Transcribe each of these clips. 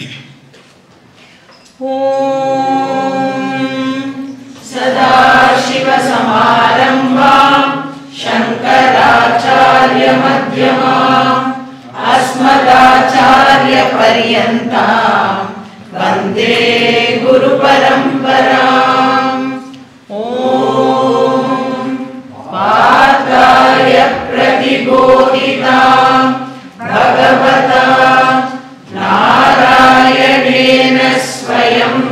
सदाशिवसमारम्भाम् शङ्कराचार्यमध्यमाम् अस्मदाचार्यपर्यन्ताम् वन्दे गुरुपरम्पराम् ॐ पार्थाय प्रतिबोधिताम् भगवता नारायणेन स्वयम्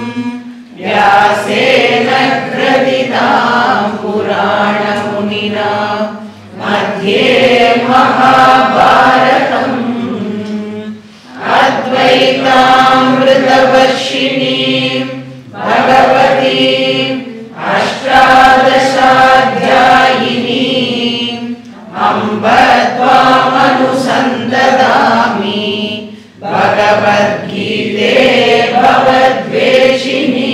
व्यासेन ग्रथितां पुराणमुनिना मध्ये महाभारतम् अद्वैतामृतवर्षिणी भगवती अष्टादशाध्यायिनी अम्ब त्वामनुसन्ददामि भगवद्गीते भवद्वेषिणी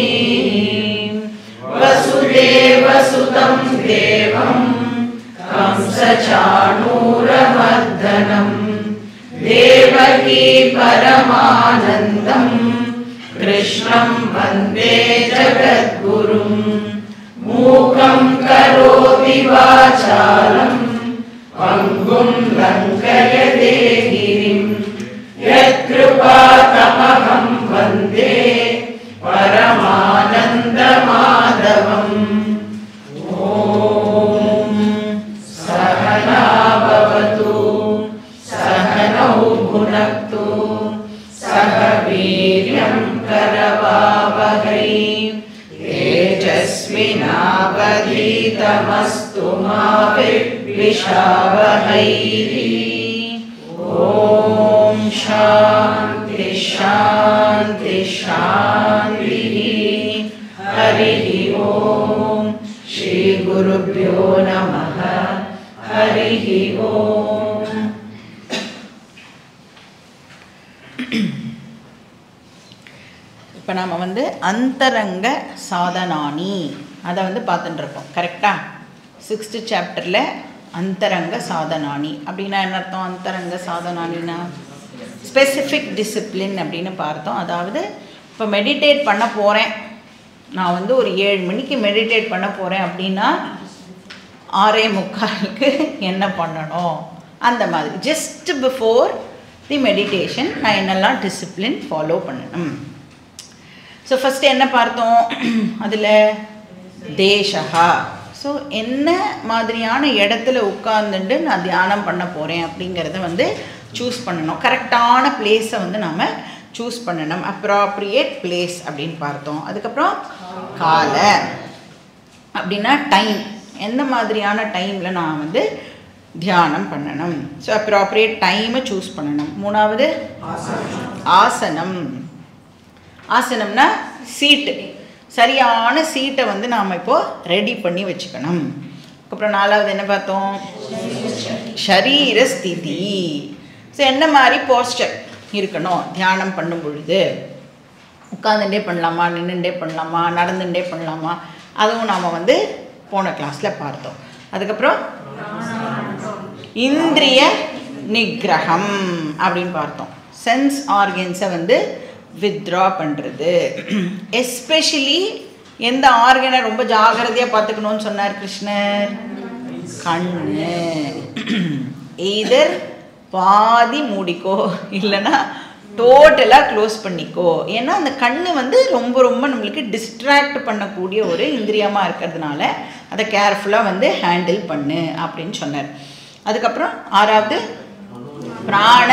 वसुदेवसुतं देवं कंसचाणूरमर्दनम् देवकी परमानन्दम् कृष्णं वन्दे जगद्गुरुम् मूकं करोति वाचालम् पङ्गुं लङ्कयते गिरिं यत्कृपातमहं वन्दे परमानन्दमाधवम् ॐ सहना भवतु सहनौ भुनक्तु सह वीर्यं करवावहै तेजस्विनावधीतमस्तु मा विद्विषावहै ॐ शान्ति शान्ति शान्तिः हरिः ॐ श्रीगुरुभ्यो नमः हरिः ॐ இப்போ நாம் வந்து அந்தரங்க சாதனானி அதை வந்து பார்த்துட்டு இருக்கோம் கரெக்டாக சிக்ஸ்த்து சாப்டரில் அந்தரங்க சாதனானி அப்படின்னா என்ன அர்த்தம் அந்தரங்க சாதனானினா ஸ்பெசிஃபிக் டிசிப்ளின் அப்படின்னு பார்த்தோம் அதாவது இப்போ மெடிடேட் பண்ண போகிறேன் நான் வந்து ஒரு ஏழு மணிக்கு மெடிடேட் பண்ண போகிறேன் அப்படின்னா ஆறே முக்காலுக்கு என்ன பண்ணணும் அந்த மாதிரி ஜஸ்ட் பிஃபோர் தி மெடிடேஷன் நான் என்னெல்லாம் டிசிப்ளின் ஃபாலோ பண்ணணும் ஸோ ஃபஸ்ட்டு என்ன பார்த்தோம் அதில் தேசகா ஸோ என்ன மாதிரியான இடத்துல உட்கார்ந்துட்டு நான் தியானம் பண்ண போகிறேன் அப்படிங்கிறத வந்து சூஸ் பண்ணணும் கரெக்டான பிளேஸை வந்து நாம் சூஸ் பண்ணணும் அப்ராப்ரியேட் பிளேஸ் அப்படின்னு பார்த்தோம் அதுக்கப்புறம் கால அப்படின்னா டைம் எந்த மாதிரியான டைமில் நான் வந்து தியானம் பண்ணணும் ஸோ அப்ராப்ரியேட் டைமை சூஸ் பண்ணணும் மூணாவது ஆசனம் ஆசனம்னா சீட்டு சரியான சீட்டை வந்து நாம் இப்போது ரெடி பண்ணி வச்சுக்கணும் அப்புறம் நாலாவது என்ன பார்த்தோம் ஷரீர ஸ்திதி ஸோ என்ன மாதிரி போஸ்டர் இருக்கணும் தியானம் பண்ணும் பொழுது உட்காந்துட்டே பண்ணலாமா நின்றுட்டே பண்ணலாமா நடந்துட்டே பண்ணலாமா அதுவும் நாம் வந்து போன கிளாஸில் பார்த்தோம் அதுக்கப்புறம் இந்திரிய நிகிரகம் அப்படின்னு பார்த்தோம் சென்ஸ் ஆர்கன்ஸை வந்து வித்ட்ரா பண்ணுறது எஸ்பெஷலி எந்த ஆர்கனை ரொம்ப ஜாகிரதையாக பார்த்துக்கணும்னு சொன்னார் கிருஷ்ணர் கண்ணு எய்தர் பாதி மூடிக்கோ இல்லைன்னா டோட்டலாக க்ளோஸ் பண்ணிக்கோ ஏன்னா அந்த கண்ணு வந்து ரொம்ப ரொம்ப நம்மளுக்கு டிஸ்ட்ராக்ட் பண்ணக்கூடிய ஒரு இந்திரியமாக இருக்கிறதுனால அதை கேர்ஃபுல்லாக வந்து ஹேண்டில் பண்ணு அப்படின்னு சொன்னார் அதுக்கப்புறம் ஆறாவது பிராண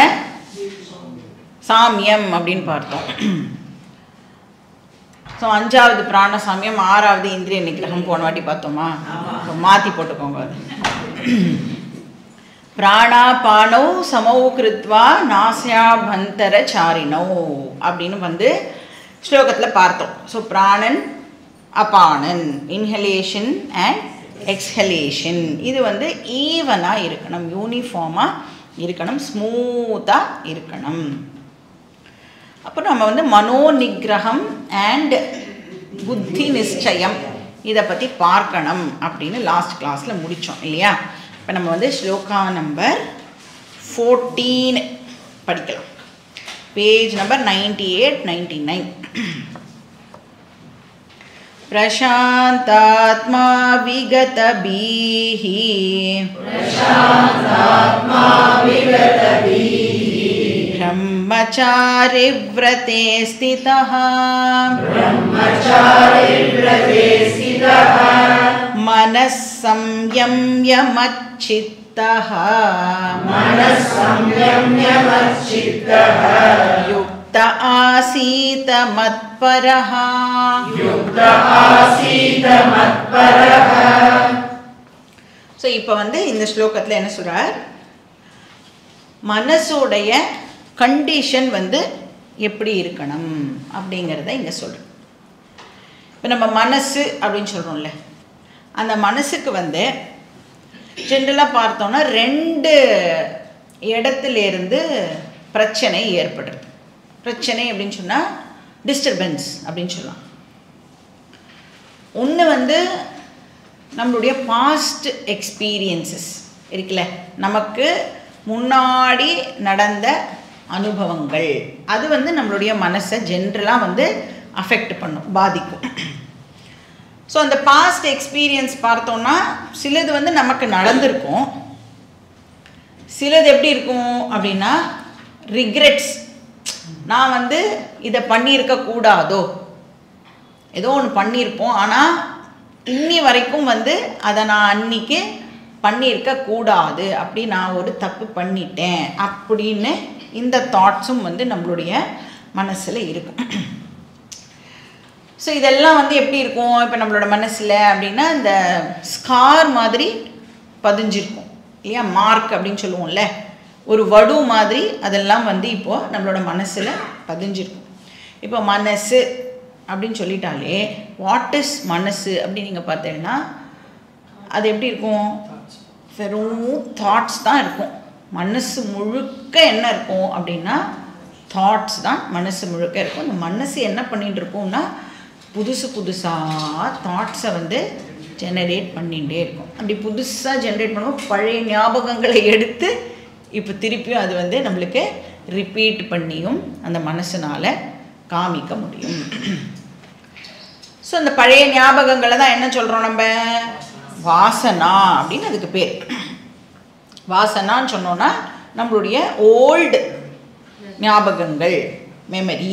சாமியம் அப்படின்னு பார்த்தோம் ஸோ அஞ்சாவது பிராண சாமியம் ஆறாவது இந்திரிய நிகிரகம் போன வாட்டி பார்த்தோமா மாற்றி போட்டுக்கோங்க அது பிராணாபானௌ சமௌ கிருத்வா நாசியாபந்தர சாரிணௌ அப்படின்னு வந்து ஸ்லோகத்தில் பார்த்தோம் ஸோ பிராணன் அபானன் இன்ஹலேஷன் அண்ட் எக்ஸ்ஹலேஷன் இது வந்து ஈவனாக இருக்கணும் யூனிஃபார்மாக இருக்கணும் ஸ்மூத்தாக இருக்கணும் அப்புறம் நம்ம வந்து மனோ நிகிரகம் அண்ட் புத்தி நிச்சயம் இதை பற்றி பார்க்கணும் அப்படின்னு லாஸ்ட் கிளாஸில் முடித்தோம் இல்லையா இப்போ நம்ம வந்து ஸ்லோகா நம்பர் ஃபோர்டீன் படிக்கலாம் page number ninety eight ninety nine प्रशान्तात्मा विगतभिः ब्रह्मचारिव्रते स्थितः मनः संयम्य मच्चित्तः युक्त आसीत मत्परः ஸோ இப்போ வந்து இந்த ஸ்லோகத்தில் என்ன சொல்கிறார் மனசோடைய கண்டிஷன் வந்து எப்படி இருக்கணும் அப்படிங்கிறத இங்கே சொல்கிறேன் இப்போ நம்ம மனசு அப்படின்னு சொல்கிறோம்ல அந்த மனசுக்கு வந்து ஜென்ரலாக பார்த்தோன்னா ரெண்டு இடத்துலேருந்து பிரச்சனை ஏற்படுறது பிரச்சனை அப்படின்னு சொன்னால் டிஸ்டர்பன்ஸ் அப்படின்னு சொல்லலாம் ஒன்று வந்து நம்மளுடைய பாஸ்ட் எக்ஸ்பீரியன்சஸ் இருக்குல்ல நமக்கு முன்னாடி நடந்த அனுபவங்கள் அது வந்து நம்மளுடைய மனசை ஜென்ரலாக வந்து அஃபெக்ட் பண்ணும் பாதிக்கும் ஸோ அந்த பாஸ்ட் எக்ஸ்பீரியன்ஸ் பார்த்தோன்னா சிலது வந்து நமக்கு நடந்திருக்கும் சிலது எப்படி இருக்கும் அப்படின்னா ரிக்ரெட்ஸ் நான் வந்து இதை பண்ணியிருக்க கூடாதோ ஏதோ ஒன்று பண்ணியிருப்போம் ஆனால் இன்னி வரைக்கும் வந்து அதை நான் அன்னைக்கு பண்ணியிருக்க கூடாது அப்படி நான் ஒரு தப்பு பண்ணிட்டேன் அப்படின்னு இந்த தாட்ஸும் வந்து நம்மளுடைய மனசில் இருக்கும் ஸோ இதெல்லாம் வந்து எப்படி இருக்கும் இப்போ நம்மளோட மனசில் அப்படின்னா இந்த ஸ்கார் மாதிரி பதிஞ்சிருக்கும் இல்லையா மார்க் அப்படின்னு சொல்லுவோம்ல ஒரு வடு மாதிரி அதெல்லாம் வந்து இப்போது நம்மளோட மனசில் பதிஞ்சிருக்கும் இப்போ மனசு அப்படின்னு சொல்லிட்டாலே வாட் இஸ் மனசு அப்படின்னு நீங்கள் பார்த்தீங்கன்னா அது எப்படி இருக்கும் வெறும் தாட்ஸ் தான் இருக்கும் மனசு முழுக்க என்ன இருக்கும் அப்படின்னா தாட்ஸ் தான் மனசு முழுக்க இருக்கும் இந்த மனசு என்ன பண்ணிட்டு இருக்கும்னா புதுசு புதுசாக தாட்ஸை வந்து ஜெனரேட் பண்ணிகிட்டே இருக்கும் அப்படி புதுசாக ஜெனரேட் பண்ணும்போது பழைய ஞாபகங்களை எடுத்து இப்போ திருப்பியும் அது வந்து நம்மளுக்கு ரிப்பீட் பண்ணியும் அந்த மனசுனால் காமிக்க முடியும் ஸோ அந்த பழைய ஞாபகங்களை தான் என்ன சொல்கிறோம் நம்ம வாசனா அப்படின்னு அதுக்கு பேர் வாசனான்னு சொன்னோன்னா நம்மளுடைய ஓல்டு ஞாபகங்கள் மெமரி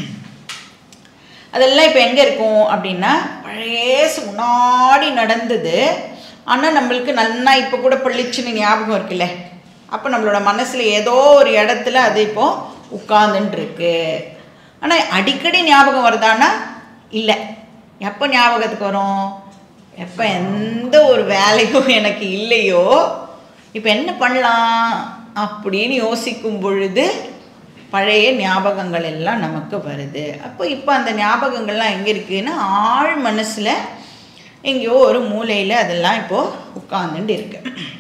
அதெல்லாம் இப்போ எங்கே இருக்கும் அப்படின்னா பழையசு முன்னாடி நடந்தது ஆனால் நம்மளுக்கு நல்லா இப்போ கூட பளிச்சுன்னு ஞாபகம் இருக்குல்ல அப்போ நம்மளோட மனசில் ஏதோ ஒரு இடத்துல அது இப்போது உட்கார்ந்துட்டு இருக்கு ஆனால் அடிக்கடி ஞாபகம் வருதானா இல்லை எப்போ ஞாபகத்துக்கு வரும் எப்போ எந்த ஒரு வேலையும் எனக்கு இல்லையோ இப்போ என்ன பண்ணலாம் அப்படின்னு யோசிக்கும் பொழுது பழைய ஞாபகங்கள் எல்லாம் நமக்கு வருது அப்போ இப்போ அந்த ஞாபகங்கள்லாம் எங்கே இருக்குன்னா ஆழ் மனசில் எங்கேயோ ஒரு மூலையில் அதெல்லாம் இப்போது உட்காந்துட்டு இருக்கு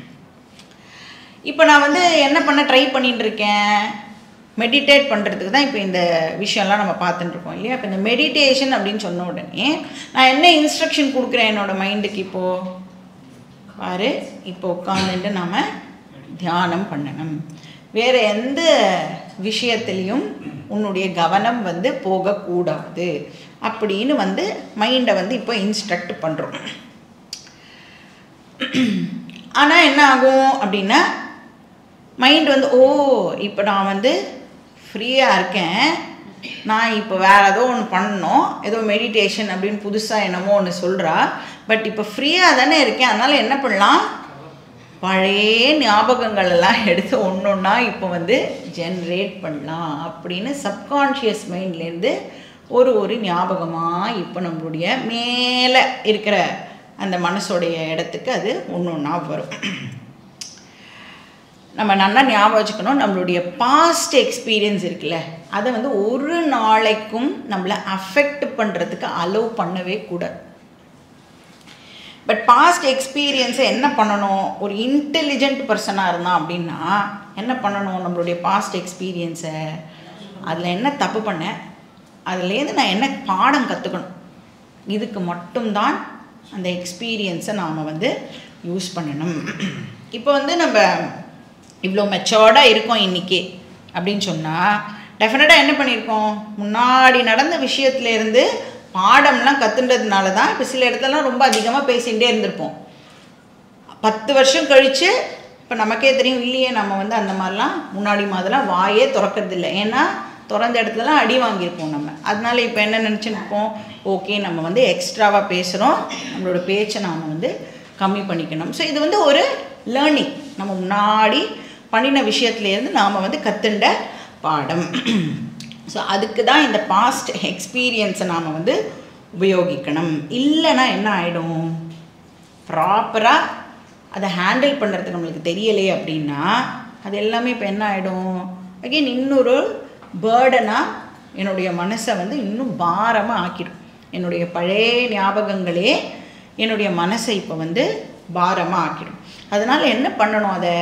இப்போ நான் வந்து என்ன பண்ண ட்ரை பண்ணிட்டு இருக்கேன் மெடிடேட் பண்ணுறதுக்கு தான் இப்போ இந்த விஷயம்லாம் நம்ம பார்த்துட்டு இருக்கோம் இல்லையா இப்போ இந்த மெடிடேஷன் அப்படின்னு சொன்ன உடனே நான் என்ன இன்ஸ்ட்ரக்ஷன் கொடுக்குறேன் என்னோடய மைண்டுக்கு இப்போது பாரு இப்போ உட்காந்துட்டு நாம் தியானம் பண்ணணும் வேறு எந்த விஷயத்துலேயும் உன்னுடைய கவனம் வந்து போகக்கூடாது அப்படின்னு வந்து மைண்டை வந்து இப்போ இன்ஸ்ட்ரக்ட் பண்ணுறோம் ஆனால் என்ன ஆகும் அப்படின்னா மைண்ட் வந்து ஓ இப்போ நான் வந்து ஃப்ரீயாக இருக்கேன் நான் இப்போ வேறு ஏதோ ஒன்று பண்ணணும் ஏதோ மெடிடேஷன் அப்படின்னு புதுசாக என்னமோ ஒன்று சொல்கிறா பட் இப்போ ஃப்ரீயாக தானே இருக்கேன் அதனால் என்ன பண்ணலாம் பழைய ஞாபகங்கள் எல்லாம் எடுத்து ஒன்று ஒன்றா இப்போ வந்து ஜென்ரேட் பண்ணலாம் அப்படின்னு சப்கான்ஷியஸ் மைண்ட்லேருந்து ஒரு ஒரு ஞாபகமாக இப்போ நம்மளுடைய மேலே இருக்கிற அந்த மனசோடைய இடத்துக்கு அது ஒன்று ஒன்றா வரும் நம்ம நல்லா ஞாபகம் வச்சுக்கணும் நம்மளுடைய பாஸ்ட் எக்ஸ்பீரியன்ஸ் இருக்குல்ல அதை வந்து ஒரு நாளைக்கும் நம்மளை அஃபெக்ட் பண்ணுறதுக்கு அலோவ் பண்ணவே கூடாது பட் பாஸ்ட் எக்ஸ்பீரியன்ஸை என்ன பண்ணணும் ஒரு இன்டெலிஜென்ட் பர்சனாக இருந்தான் அப்படின்னா என்ன பண்ணணும் நம்மளுடைய பாஸ்ட் எக்ஸ்பீரியன்ஸை அதில் என்ன தப்பு பண்ணேன் அதுலேருந்து நான் என்ன பாடம் கற்றுக்கணும் இதுக்கு மட்டும்தான் அந்த எக்ஸ்பீரியன்ஸை நாம் வந்து யூஸ் பண்ணணும் இப்போ வந்து நம்ம இவ்வளோ மெச்சோர்டாக இருக்கோம் இன்றைக்கி அப்படின்னு சொன்னால் டெஃபினட்டாக என்ன பண்ணியிருக்கோம் முன்னாடி நடந்த விஷயத்துல இருந்து பாடம்லாம் கற்றுன்றதுனால தான் இப்போ சில இடத்துலலாம் ரொம்ப அதிகமாக பேசிகிட்டே இருந்திருப்போம் பத்து வருஷம் கழித்து இப்போ நமக்கே தெரியும் இல்லையே நம்ம வந்து அந்த மாதிரிலாம் முன்னாடி மாதிரிலாம் வாயே திறக்கிறது இல்லை ஏன்னா திறந்த இடத்துலலாம் அடி வாங்கியிருப்போம் நம்ம அதனால இப்போ என்ன நினச்சிருப்போம் ஓகே நம்ம வந்து எக்ஸ்ட்ராவாக பேசுகிறோம் நம்மளோட பேச்சை நாம் வந்து கம்மி பண்ணிக்கணும் ஸோ இது வந்து ஒரு லேர்னிங் நம்ம முன்னாடி பண்ணின விஷயத்துலேருந்து நாம் வந்து கற்றுண்ட பாடம் ஸோ அதுக்கு தான் இந்த பாஸ்ட் எக்ஸ்பீரியன்ஸை நாம் வந்து உபயோகிக்கணும் இல்லைன்னா என்ன ஆகிடும் ப்ராப்பராக அதை ஹேண்டில் பண்ணுறதுக்கு நம்மளுக்கு தெரியலையே அப்படின்னா அது எல்லாமே இப்போ என்ன ஆகிடும் அகெயின் இன்னொரு பேர்டனாக என்னுடைய மனசை வந்து இன்னும் பாரமாக ஆக்கிடும் என்னுடைய பழைய ஞாபகங்களே என்னுடைய மனசை இப்போ வந்து பாரமாக ஆக்கிடும் அதனால் என்ன பண்ணணும் அதை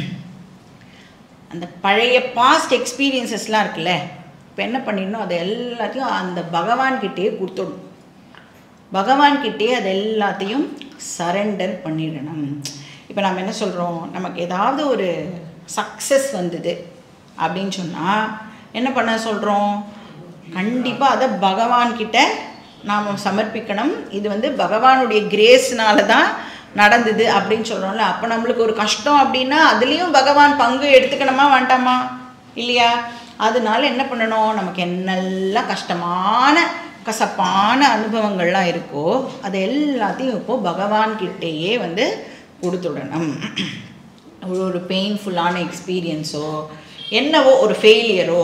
அந்த பழைய பாஸ்ட் எக்ஸ்பீரியன்சஸ்லாம் இருக்குல்ல இப்போ என்ன பண்ணிடணும் அதை எல்லாத்தையும் அந்த பகவான்கிட்டயே கொடுத்துடணும் பகவான்கிட்டே அது எல்லாத்தையும் சரண்டர் பண்ணிடணும் இப்போ நம்ம என்ன சொல்கிறோம் நமக்கு ஏதாவது ஒரு சக்ஸஸ் வந்தது அப்படின்னு சொன்னால் என்ன பண்ண சொல்கிறோம் கண்டிப்பாக அதை பகவான்கிட்ட நாம் சமர்ப்பிக்கணும் இது வந்து பகவானுடைய கிரேஸ்னால தான் நடந்தது அப்படின்னு சொல்கிறோம்ல அப்போ நம்மளுக்கு ஒரு கஷ்டம் அப்படின்னா அதுலேயும் பகவான் பங்கு எடுத்துக்கணுமா வேண்டாமா இல்லையா அதனால என்ன பண்ணணும் நமக்கு என்னெல்லாம் கஷ்டமான கசப்பான அனுபவங்கள்லாம் இருக்கோ அது எல்லாத்தையும் இப்போது பகவான்கிட்டேயே வந்து கொடுத்துடணும் ஒரு ஒரு பெயின்ஃபுல்லான எக்ஸ்பீரியன்ஸோ என்னவோ ஒரு ஃபெயிலியரோ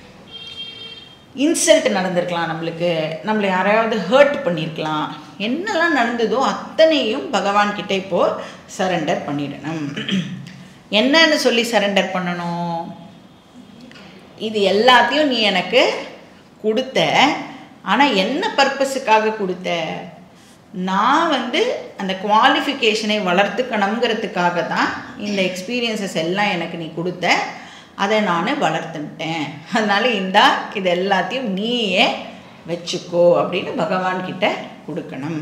இன்சல்ட் நடந்திருக்கலாம் நம்மளுக்கு நம்மளை யாரையாவது ஹர்ட் பண்ணியிருக்கலாம் என்னெல்லாம் நடந்ததோ அத்தனையும் பகவான்கிட்ட இப்போது சரண்டர் பண்ணிடணும் என்னன்னு சொல்லி சரண்டர் பண்ணணும் இது எல்லாத்தையும் நீ எனக்கு கொடுத்த ஆனால் என்ன பர்பஸுக்காக கொடுத்த நான் வந்து அந்த குவாலிஃபிகேஷனை வளர்த்துக்கணுங்கிறதுக்காக தான் இந்த எக்ஸ்பீரியன்சஸ் எல்லாம் எனக்கு நீ கொடுத்த அதை நான் வளர்த்துட்டேன் அதனால் இந்தா இது எல்லாத்தையும் நீயே வச்சுக்கோ அப்படின்னு பகவான்கிட்ட கொடுக்கணும்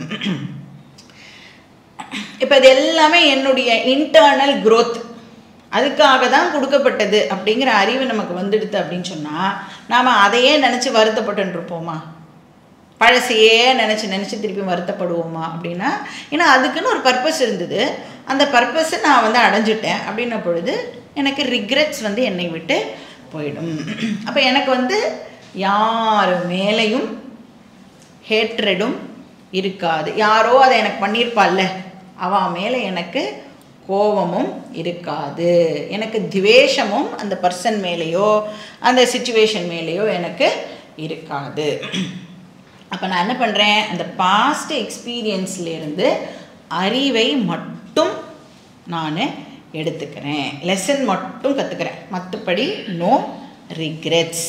இப்போ இது எல்லாமே என்னுடைய இன்டர்னல் growth அதுக்காக தான் கொடுக்கப்பட்டது அப்படிங்கிற அறிவு நமக்கு வந்துடுது அப்படின்னு சொன்னால் நாம் அதையே நினச்சி வருத்தப்பட்டு இருப்போமா பழசையே நினச்சி நினச்சி திருப்பி வருத்தப்படுவோமா அப்படின்னா ஏன்னா அதுக்குன்னு ஒரு பர்பஸ் இருந்தது அந்த பர்பஸை நான் வந்து அடைஞ்சிட்டேன் அப்படின்ன பொழுது எனக்கு ரிக்ரெட்ஸ் வந்து என்னை விட்டு போயிடும் அப்போ எனக்கு வந்து யார் மேலேயும் ஹேட்ரடும் இருக்காது யாரோ அதை எனக்கு பண்ணியிருப்பாள்ல அவன் மேலே எனக்கு கோபமும் இருக்காது எனக்கு துவேஷமும் அந்த பர்சன் மேலேயோ அந்த சுச்சுவேஷன் மேலேயோ எனக்கு இருக்காது அப்போ நான் என்ன பண்ணுறேன் அந்த பாஸ்ட் எக்ஸ்பீரியன்ஸ்லேருந்து அறிவை மட்டும் நான் எடுத்துக்கிறேன் லெசன் மட்டும் கற்றுக்கிறேன் மற்றபடி நோ ரிக்ரெட்ஸ்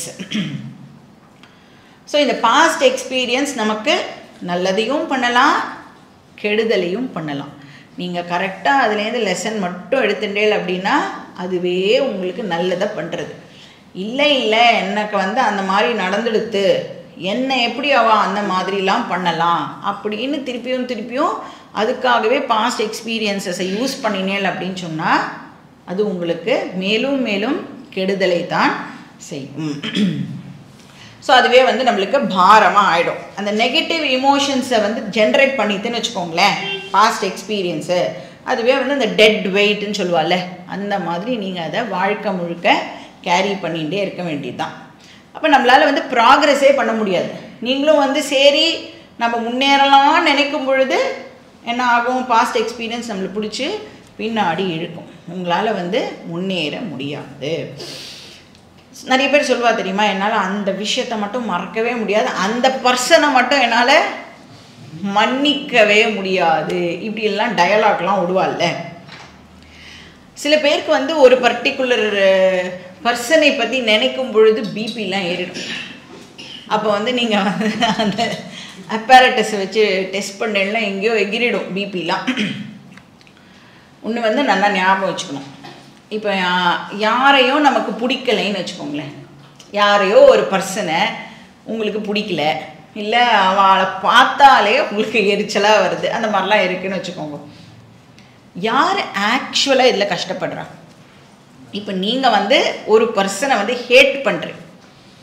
ஸோ இந்த பாஸ்ட் எக்ஸ்பீரியன்ஸ் நமக்கு நல்லதையும் பண்ணலாம் கெடுதலையும் பண்ணலாம் நீங்கள் கரெக்டாக அதுலேருந்து லெசன் மட்டும் எடுத்துட்டேல் அப்படின்னா அதுவே உங்களுக்கு நல்லதை பண்ணுறது இல்லை இல்லை எனக்கு வந்து அந்த மாதிரி நடந்துடுத்து என்னை எப்படி அவள் அந்த மாதிரிலாம் பண்ணலாம் அப்படின்னு திருப்பியும் திருப்பியும் அதுக்காகவே பாஸ்ட் எக்ஸ்பீரியன்ஸஸை யூஸ் பண்ணினேல் அப்படின்னு சொன்னால் அது உங்களுக்கு மேலும் மேலும் கெடுதலை தான் செய்யும் ஸோ அதுவே வந்து நம்மளுக்கு பாரமாக ஆகிடும் அந்த நெகட்டிவ் இமோஷன்ஸை வந்து ஜென்ரேட் பண்ணிட்டுன்னு வச்சுக்கோங்களேன் பாஸ்ட் எக்ஸ்பீரியன்ஸு அதுவே வந்து அந்த டெட் வெயிட்னு சொல்லுவாள்ல அந்த மாதிரி நீங்கள் அதை வாழ்க்கை முழுக்க கேரி பண்ணிகிட்டே இருக்க வேண்டியது தான் அப்போ நம்மளால் வந்து ப்ராக்ரஸே பண்ண முடியாது நீங்களும் வந்து சரி நம்ம முன்னேறலாம் நினைக்கும் பொழுது என்ன ஆகும் பாஸ்ட் எக்ஸ்பீரியன்ஸ் நம்மளை பிடிச்சி பின்னாடி இழுக்கும் உங்களால் வந்து முன்னேற முடியாது நிறைய பேர் சொல்லுவா தெரியுமா என்னால் அந்த விஷயத்தை மட்டும் மறக்கவே முடியாது அந்த பர்சனை மட்டும் என்னால் மன்னிக்கவே முடியாது இப்படி எல்லாம் டயலாக்லாம் விடுவாள்ல சில பேருக்கு வந்து ஒரு பர்டிகுலர் பர்சனை பற்றி நினைக்கும் பொழுது பிபிலாம் ஏறிடும் அப்போ வந்து நீங்கள் வந்து அந்த அப்பாரட்டஸை வச்சு டெஸ்ட் பண்ணேன்னா எங்கேயோ எகிரிடும் பிபிலாம் ஒன்று வந்து நல்லா ஞாபகம் வச்சுக்கணும் இப்போ யா- யாரையோ நமக்கு பிடிக்கலைன்னு வச்சுக்கோங்களேன் யாரையோ ஒரு பர்சனை உங்களுக்கு பிடிக்கல இல்லை அவளை பார்த்தாலே உங்களுக்கு எரிச்சலாக வருது அந்த மாதிரிலாம் இருக்குன்னு வச்சுக்கோங்க யார் ஆக்சுவலாக இதில் கஷ்டப்படுறா இப்போ நீங்கள் வந்து ஒரு பர்சனை வந்து ஹேட் பண்ணுறீங்க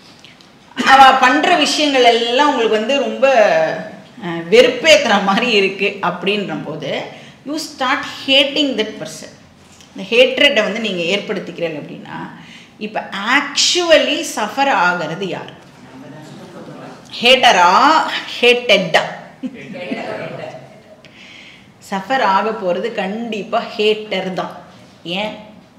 அவ பண்ற விஷயங்கள் எல்லாம் உங்களுக்கு வந்து ரொம்ப அஹ், வெறுப்பேத்துற மாதிரி இருக்கு அப்படின்ற போது you start hating that person இந்த ஹேட்ரட்டை வந்து நீங்கள் ஏற்படுத்திக்கிறீங்க அப்படின்னா இப்போ ஆக்சுவலி சஃபர் ஆகிறது யார் ஹேட்டரா ஹேட்டட்டா சஃபர் ஆக போகிறது கண்டிப்பாக ஹேட்டர் தான் ஏன்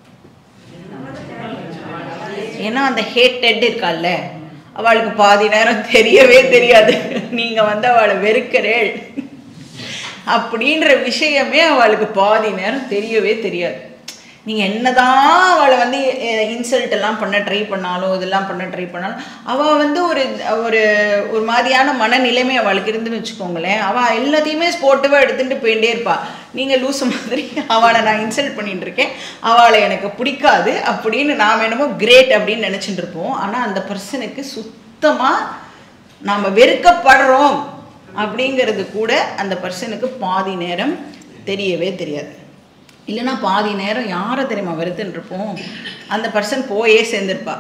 ஏன்னா அந்த ஹேட்டட் இருக்கால்ல அவளுக்கு பாதி நேரம் தெரியவே தெரியாது நீங்கள் வந்து அவளை வெறுக்கிறேள் அப்படின்ற விஷயமே அவளுக்கு பாதி நேரம் தெரியவே தெரியாது நீங்கள் என்னதான் அவளை வந்து இன்சல்ட் எல்லாம் பண்ண ட்ரை பண்ணாலும் இதெல்லாம் பண்ண ட்ரை பண்ணாலும் அவள் வந்து ஒரு ஒரு ஒரு மாதிரியான மனநிலைமை அவளுக்கு இருந்துன்னு வச்சுக்கோங்களேன் அவள் எல்லாத்தையுமே ஸ்போர்ட்டிவாக எடுத்துகிட்டு போயிட்டே இருப்பா நீங்கள் லூஸ் மாதிரி அவளை நான் இன்சல்ட் பண்ணிட்டு இருக்கேன் அவளை எனக்கு பிடிக்காது அப்படின்னு நாம் என்னமோ கிரேட் அப்படின்னு நினச்சிட்டு இருப்போம் ஆனால் அந்த பர்சனுக்கு சுத்தமாக நாம் வெறுக்கப்படுறோம் அப்படிங்கிறது கூட அந்த பர்சனுக்கு பாதி நேரம் தெரியவே தெரியாது இல்லைன்னா பாதி நேரம் யாரை தெரியுமா வெறுத்துன்னு இருப்போம் அந்த பர்சன் போயே சேர்ந்திருப்பா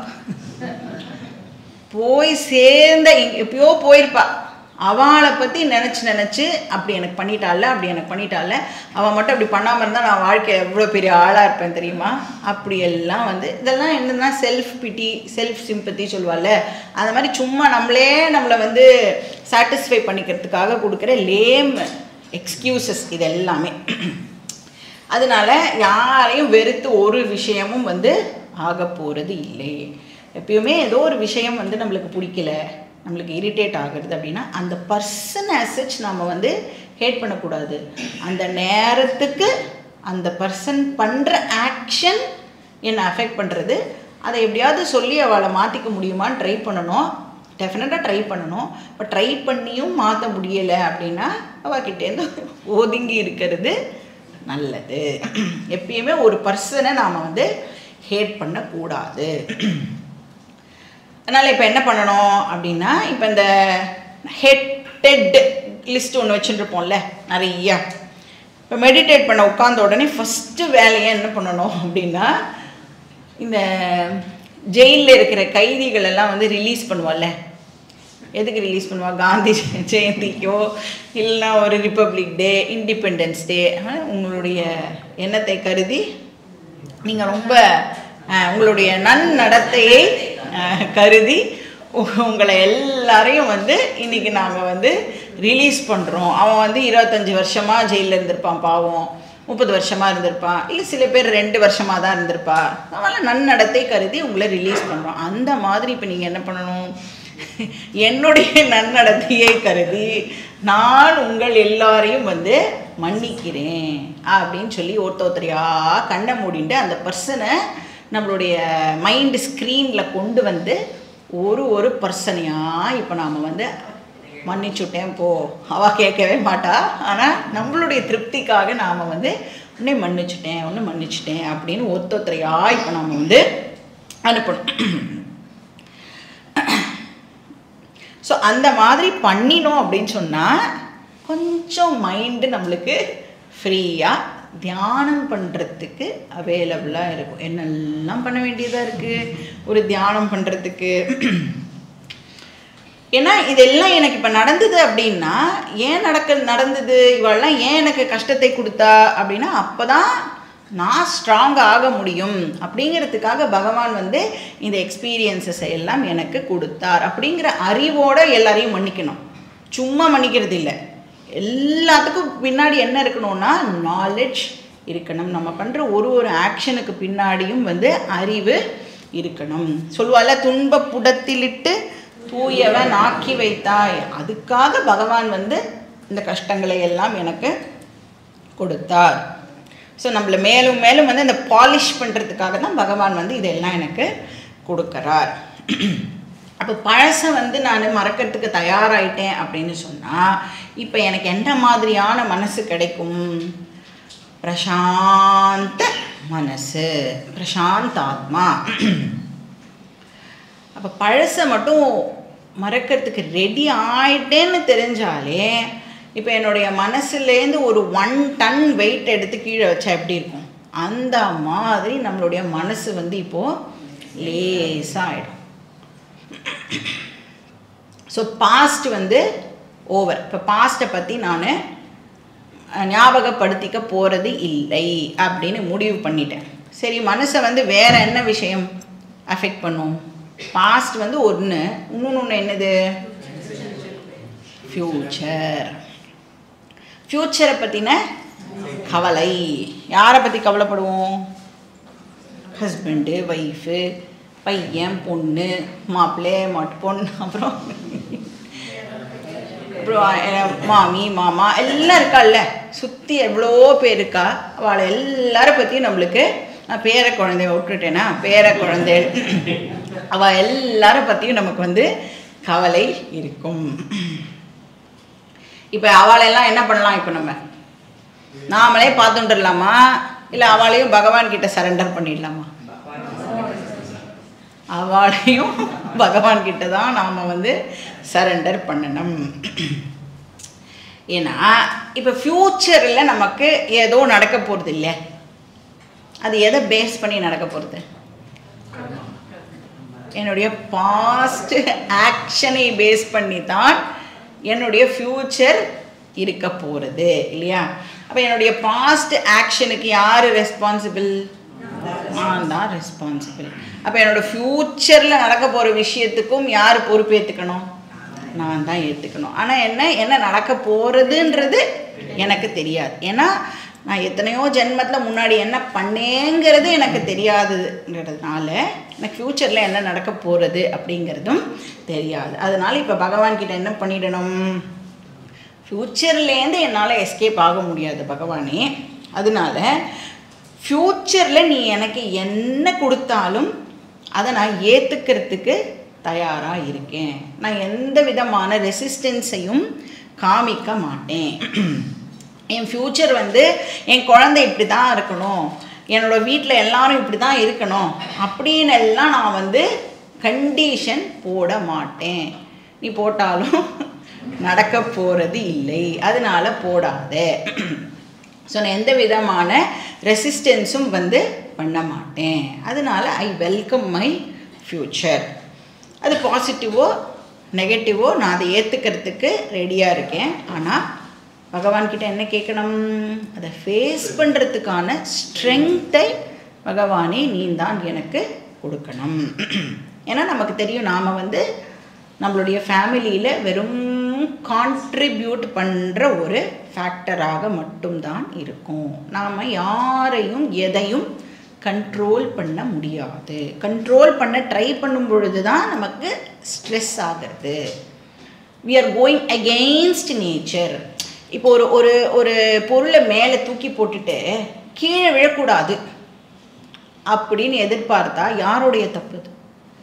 போய் சேர்ந்த எங்க- எப்பயோ போயிருப்பா அவளை பற்றி நினச்சி நினச்சி அப்படி எனக்கு பண்ணிட்டால அப்படி எனக்கு பண்ணிட்டால அவள் மட்டும் அப்படி பண்ணாமல் இருந்தால் நான் வாழ்க்கையில் எவ்வளோ பெரிய ஆளாக இருப்பேன் தெரியுமா அப்படி எல்லாம் வந்து இதெல்லாம் என்னன்னா செல்ஃப் பிட்டி செல்ஃப் சிம்பத்தி சொல்லுவாள்ல அந்த மாதிரி சும்மா நம்மளே நம்மளை வந்து சாட்டிஸ்ஃபை பண்ணிக்கிறதுக்காக கொடுக்குற லேம் எக்ஸ்கியூசஸ் இது எல்லாமே அதனால யாரையும் வெறுத்து ஒரு விஷயமும் வந்து ஆக போகிறது இல்லை எப்பயுமே ஏதோ ஒரு விஷயம் வந்து நம்மளுக்கு பிடிக்கல நம்மளுக்கு இரிட்டேட் ஆகுறது அப்படின்னா அந்த பர்சன் அசச் நம்ம வந்து ஹேட் பண்ணக்கூடாது அந்த நேரத்துக்கு அந்த பர்சன் பண்ணுற ஆக்ஷன் என்னை அஃபெக்ட் பண்ணுறது அதை எப்படியாவது சொல்லி அவளை மாற்றிக்க முடியுமான்னு ட்ரை பண்ணணும் டெஃபினட்டாக ட்ரை பண்ணணும் இப்போ ட்ரை பண்ணியும் மாற்ற முடியலை அப்படின்னா அவகிட்டேருந்து ஒதுங்கி இருக்கிறது நல்லது எப்பயுமே ஒரு பர்சனை நாம் வந்து ஹேட் பண்ணக்கூடாது அதனால் இப்போ என்ன பண்ணணும் அப்படின்னா இப்போ இந்த ஹெட்டட் லிஸ்ட் ஒன்று வச்சுட்டுருப்போம்ல நிறையா இப்போ மெடிடேட் பண்ண உட்காந்த உடனே ஃபஸ்ட்டு வேலையை என்ன பண்ணணும் அப்படின்னா இந்த ஜெயிலில் இருக்கிற கைதிகள் எல்லாம் வந்து ரிலீஸ் பண்ணுவாள்ல எதுக்கு ரிலீஸ் பண்ணுவா காந்தி ஜெயந்திக்கோ இல்லைன்னா ஒரு ரிப்பப்ளிக் டே இண்டிபெண்டன்ஸ் டே உங்களுடைய எண்ணத்தை கருதி நீங்கள் ரொம்ப அஹ், உங்களுடைய நன்னடத்தையை அஹ், கருதி உ- உங்களை எல்லாரையும் வந்து இன்னைக்கு நாங்கள் வந்து ரிலீஸ் பண்ணுறோம் அவன் வந்து இருபத்தஞ்சி வருஷமாக ஜெயிலில் இருந்திருப்பான் பாவம் முப்பது வருஷமாக இருந்திருப்பான் இல்லை சில பேர் ரெண்டு வருஷமாக தான் இருந்திருப்பா அவெல்லாம் நன்னடத்தை கருதி உங்களை ரிலீஸ் பண்ணுறோம் அந்த மாதிரி இப்போ நீங்கள் என்ன பண்ணணும் என்னுடைய நன்னடத்தையை கருதி நான் உங்கள் எல்லாரையும் வந்து மன்னிக்கிறேன் அப்படின்னு சொல்லி ஒருத்த ஒருத்தரையா கண்ணை மூடிட்டு அந்த பர்சனை நம்மளுடைய மைண்டு ஸ்க்ரீனில் கொண்டு வந்து ஒரு ஒரு பர்சனையாக இப்போ நாம் வந்து மன்னிச்சுட்டேன் போ அவ கேட்கவே மாட்டா ஆனால் நம்மளுடைய திருப்திக்காக நாம் வந்து உன்னை மன்னிச்சுட்டேன் உன்னை மன்னிச்சுட்டேன் அப்படின்னு ஒருத்த ஒருத்தரையா இப்போ நாம் வந்து அனுப்பணும் ஸோ அந்த மாதிரி பண்ணினோம் அப்படின்னு சொன்னால் கொஞ்சம் மைண்டு நம்மளுக்கு ஃப்ரீயாக தியானம் பண்ணுறதுக்கு அவைலபிளாக இருக்கும் என்னெல்லாம் பண்ண வேண்டியதாக இருக்குது ஒரு தியானம் பண்ணுறதுக்கு ஏன்னா இதெல்லாம் எனக்கு இப்போ நடந்தது அப்படின்னா ஏன் நடக்க நடந்தது இவெல்லாம் ஏன் எனக்கு கஷ்டத்தை கொடுத்தா அப்படின்னா அப்போ தான் நான் ஸ்ட்ராங் ஆக முடியும் அப்படிங்கிறதுக்காக பகவான் வந்து இந்த எக்ஸ்பீரியன்ஸஸை எல்லாம் எனக்கு கொடுத்தார் அப்படிங்கிற அறிவோட எல்லாரையும் மன்னிக்கணும் சும்மா மன்னிக்கிறது இல்லை எல்லாத்துக்கும் பின்னாடி என்ன இருக்கணும்னா நாலேஜ் இருக்கணும் நம்ம பண்ணுற ஒரு ஒரு ஆக்ஷனுக்கு பின்னாடியும் வந்து அறிவு இருக்கணும் சொல்லுவாள்ல துன்ப புடத்திலிட்டு தூயவன் ஆக்கி வைத்தாய் அதுக்காக பகவான் வந்து இந்த கஷ்டங்களை எல்லாம் எனக்கு கொடுத்தார் ஸோ நம்மளை மேலும் மேலும் வந்து இந்த பாலிஷ் பண்ணுறதுக்காக தான் பகவான் வந்து இதெல்லாம் எனக்கு கொடுக்கறார் அப்போ பழசை வந்து நான் மறக்கிறதுக்கு தயாராயிட்டேன் அப்படின்னு சொன்னால் இப்போ எனக்கு என்ன மாதிரியான மனசு கிடைக்கும் பிரசாந்த மனசு பிரசாந்த ஆத்மா அப்போ பழசை மட்டும் மறக்கிறதுக்கு ரெடி ஆயிட்டேன்னு தெரிஞ்சாலே இப்போ என்னுடைய மனசுலேருந்து ஒரு ஒன் டன் வெயிட் எடுத்து கீழே வச்சா எப்படி இருக்கும் அந்த மாதிரி நம்மளுடைய மனசு வந்து இப்போது லேசாக ஆகிடும் ஸோ பாஸ்ட் வந்து ஓவர் இப்போ பாஸ்ட்டை பற்றி நான் ஞாபகப்படுத்திக்க போகிறது இல்லை அப்படின்னு முடிவு பண்ணிட்டேன் சரி மனசை வந்து வேற என்ன விஷயம் அஃபெக்ட் பண்ணும் பாஸ்ட் வந்து ஒன்று இன்னொன்று ஒன்று என்னது ஃப்யூச்சர் ஃப்யூச்சரை பற்றின கவலை யாரை பற்றி கவலைப்படுவோம் ஹஸ்பண்டு ஒய்ஃபு பையன் பொண்ணு மாப்பிள்ளை மாட்டு பொண்ணு அப்புறம் அப்புறம் அஹ், மாமி மாமா எல்லாம் இருக்கால்ல சுற்றி எவ்வளோ பேர் இருக்கா அவளை எல்லாரை பற்றியும் நம்மளுக்கு நான் பேர குழந்தைய விட்டுட்டேனா பேர குழந்தை அவள் எல்லாரை பற்றியும் நமக்கு வந்து கவலை இருக்கும் இப்போ அவளையெல்லாம் என்ன பண்ணலாம் இப்போ நம்ம நாமளே பார்த்துட்டுலாமா இல்லை அவளையும் பகவான் கிட்ட சரண்டர் பண்ணிடலாமா அவளையும் பகவான் கிட்ட தான் நாம் வந்து சரண்டர் பண்ணணும் ஏன்னா இப்போ ஃப்யூச்சரில் நமக்கு ஏதோ நடக்க போகிறது இல்லை அது எதை பேஸ் பண்ணி நடக்க போகிறது என்னுடைய பாஸ்ட் ஆக்ஷனை பேஸ் பண்ணி தான் என்னுடைய ஃப்யூச்சர் இருக்க போகிறது இல்லையா அப்போ என்னுடைய பாஸ்ட் ஆக்ஷனுக்கு யார் ரெஸ்பான்சிபிள் நான் தான் ரெஸ்பான்சிபிள் அப்போ என்னோட ஃப்யூச்சரில் நடக்க போகிற விஷயத்துக்கும் யார் பொறுப்பேற்றுக்கணும் நான் தான் ஏற்றுக்கணும் ஆனால் என்ன என்ன நடக்க போகிறதுன்றது எனக்கு தெரியாது ஏன்னா நான் எத்தனையோ ஜென்மத்தில் முன்னாடி என்ன பண்ணேங்கிறது எனக்கு தெரியாதுன்றதுனால எனக்கு ஃப்யூச்சரில் என்ன நடக்க போகிறது அப்படிங்கிறதும் தெரியாது அதனால் இப்போ பகவான் கிட்ட என்ன பண்ணிடணும் ஃப்யூச்சர்லேருந்து என்னால் எஸ்கேப் ஆக முடியாது பகவானே அதனால ஃப்யூச்சரில் நீ எனக்கு என்ன கொடுத்தாலும் அதை நான் ஏற்றுக்கிறதுக்கு தயாராக இருக்கேன் நான் எந்த விதமான ரெசிஸ்டன்ஸையும் காமிக்க மாட்டேன் என் ஃப்யூச்சர் வந்து என் குழந்தை இப்படி தான் இருக்கணும் என்னோட வீட்டில் எல்லாரும் இப்படி தான் இருக்கணும் அப்படின்னு எல்லாம் நான் வந்து கண்டிஷன் போட மாட்டேன் நீ போட்டாலும் நடக்க போகிறது இல்லை அதனால போடாத ஸோ நான் எந்த விதமான ரெசிஸ்டன்ஸும் வந்து பண்ண மாட்டேன் அதனால ஐ வெல்கம் மை ஃப்யூச்சர் அது பாசிட்டிவோ நெகட்டிவோ நான் அதை ஏற்றுக்கிறதுக்கு ரெடியாக இருக்கேன் ஆனால் பகவான்கிட்ட என்ன கேட்கணும் அதை ஃபேஸ் பண்ணுறதுக்கான ஸ்ட்ரென்த்தை பகவானே நீ தான் எனக்கு கொடுக்கணும் ஏன்னா நமக்கு தெரியும் நாம் வந்து நம்மளுடைய ஃபேமிலியில் வெறும் கான்ட்ரிபியூட் பண்ணுற ஒரு ஃபேக்டராக மட்டும்தான் இருக்கும் நாம் யாரையும் எதையும் கண்ட்ரோல் பண்ண முடியாது கண்ட்ரோல் பண்ண ட்ரை பண்ணும் பொழுது தான் நமக்கு ஸ்ட்ரெஸ் ஆகிறது we are going against nature இப்போ ஒரு ஒரு ஒரு பொருளை மேலே தூக்கி போட்டுட்டு கீழே விழக்கூடாது அப்படின்னு எதிர்பார்த்தா யாருடைய தப்பு இது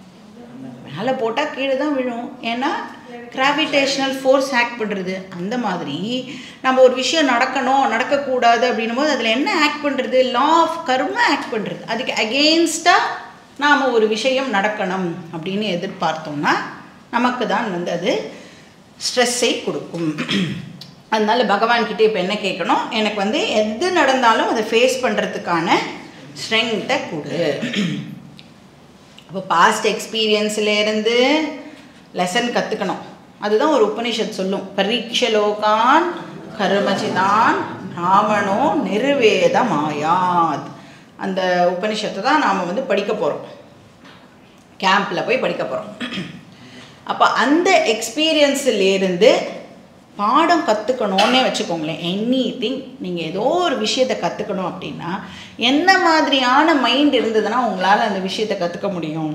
மேலே போட்டால் கீழே தான் விழும் ஏன்னா கிராவிடேஷனல் ஃபோர்ஸ் ஆக்ட் பண்ணுறது அந்த மாதிரி நம்ம ஒரு விஷயம் நடக்கணும் நடக்கக்கூடாது அப்படின்னும் போது அதில் என்ன ஆக்ட் பண்ணுறது லா ஆஃப் கர்ம ஆக்ட் பண்ணுறது அதுக்கு அகெயின்ஸ்டாக நாம் ஒரு விஷயம் நடக்கணும் அப்படின்னு எதிர்பார்த்தோம்னா நமக்கு தான் வந்து அது ஸ்ட்ரெஸ்ஸை கொடுக்கும் அதனால பகவான்கிட்ட இப்போ என்ன கேட்கணும் எனக்கு வந்து எது நடந்தாலும் அதை ஃபேஸ் பண்ணுறதுக்கான ஸ்ட்ரென்த்தை கொடு அப்போ பாஸ்ட் எக்ஸ்பீரியன்ஸ்லேருந்து லெசன் கற்றுக்கணும் அதுதான் ஒரு உபனிஷத் சொல்லும் பரீட்சலோகான் கருமச்சிதான் பிராமணோ நிர்வேதமாயாத் அந்த உபனிஷத்தை தான் நாம் வந்து படிக்க போகிறோம் கேம்பில் போய் படிக்க போகிறோம் அப்போ அந்த எக்ஸ்பீரியன்ஸிலேருந்து பாடம் கற்றுக்கணுன்னே வச்சுக்கோங்களேன் எனி திங் நீங்கள் ஏதோ ஒரு விஷயத்தை கற்றுக்கணும் அப்படின்னா என்ன மாதிரியான மைண்ட் இருந்ததுன்னா உங்களால் அந்த விஷயத்தை கற்றுக்க முடியும்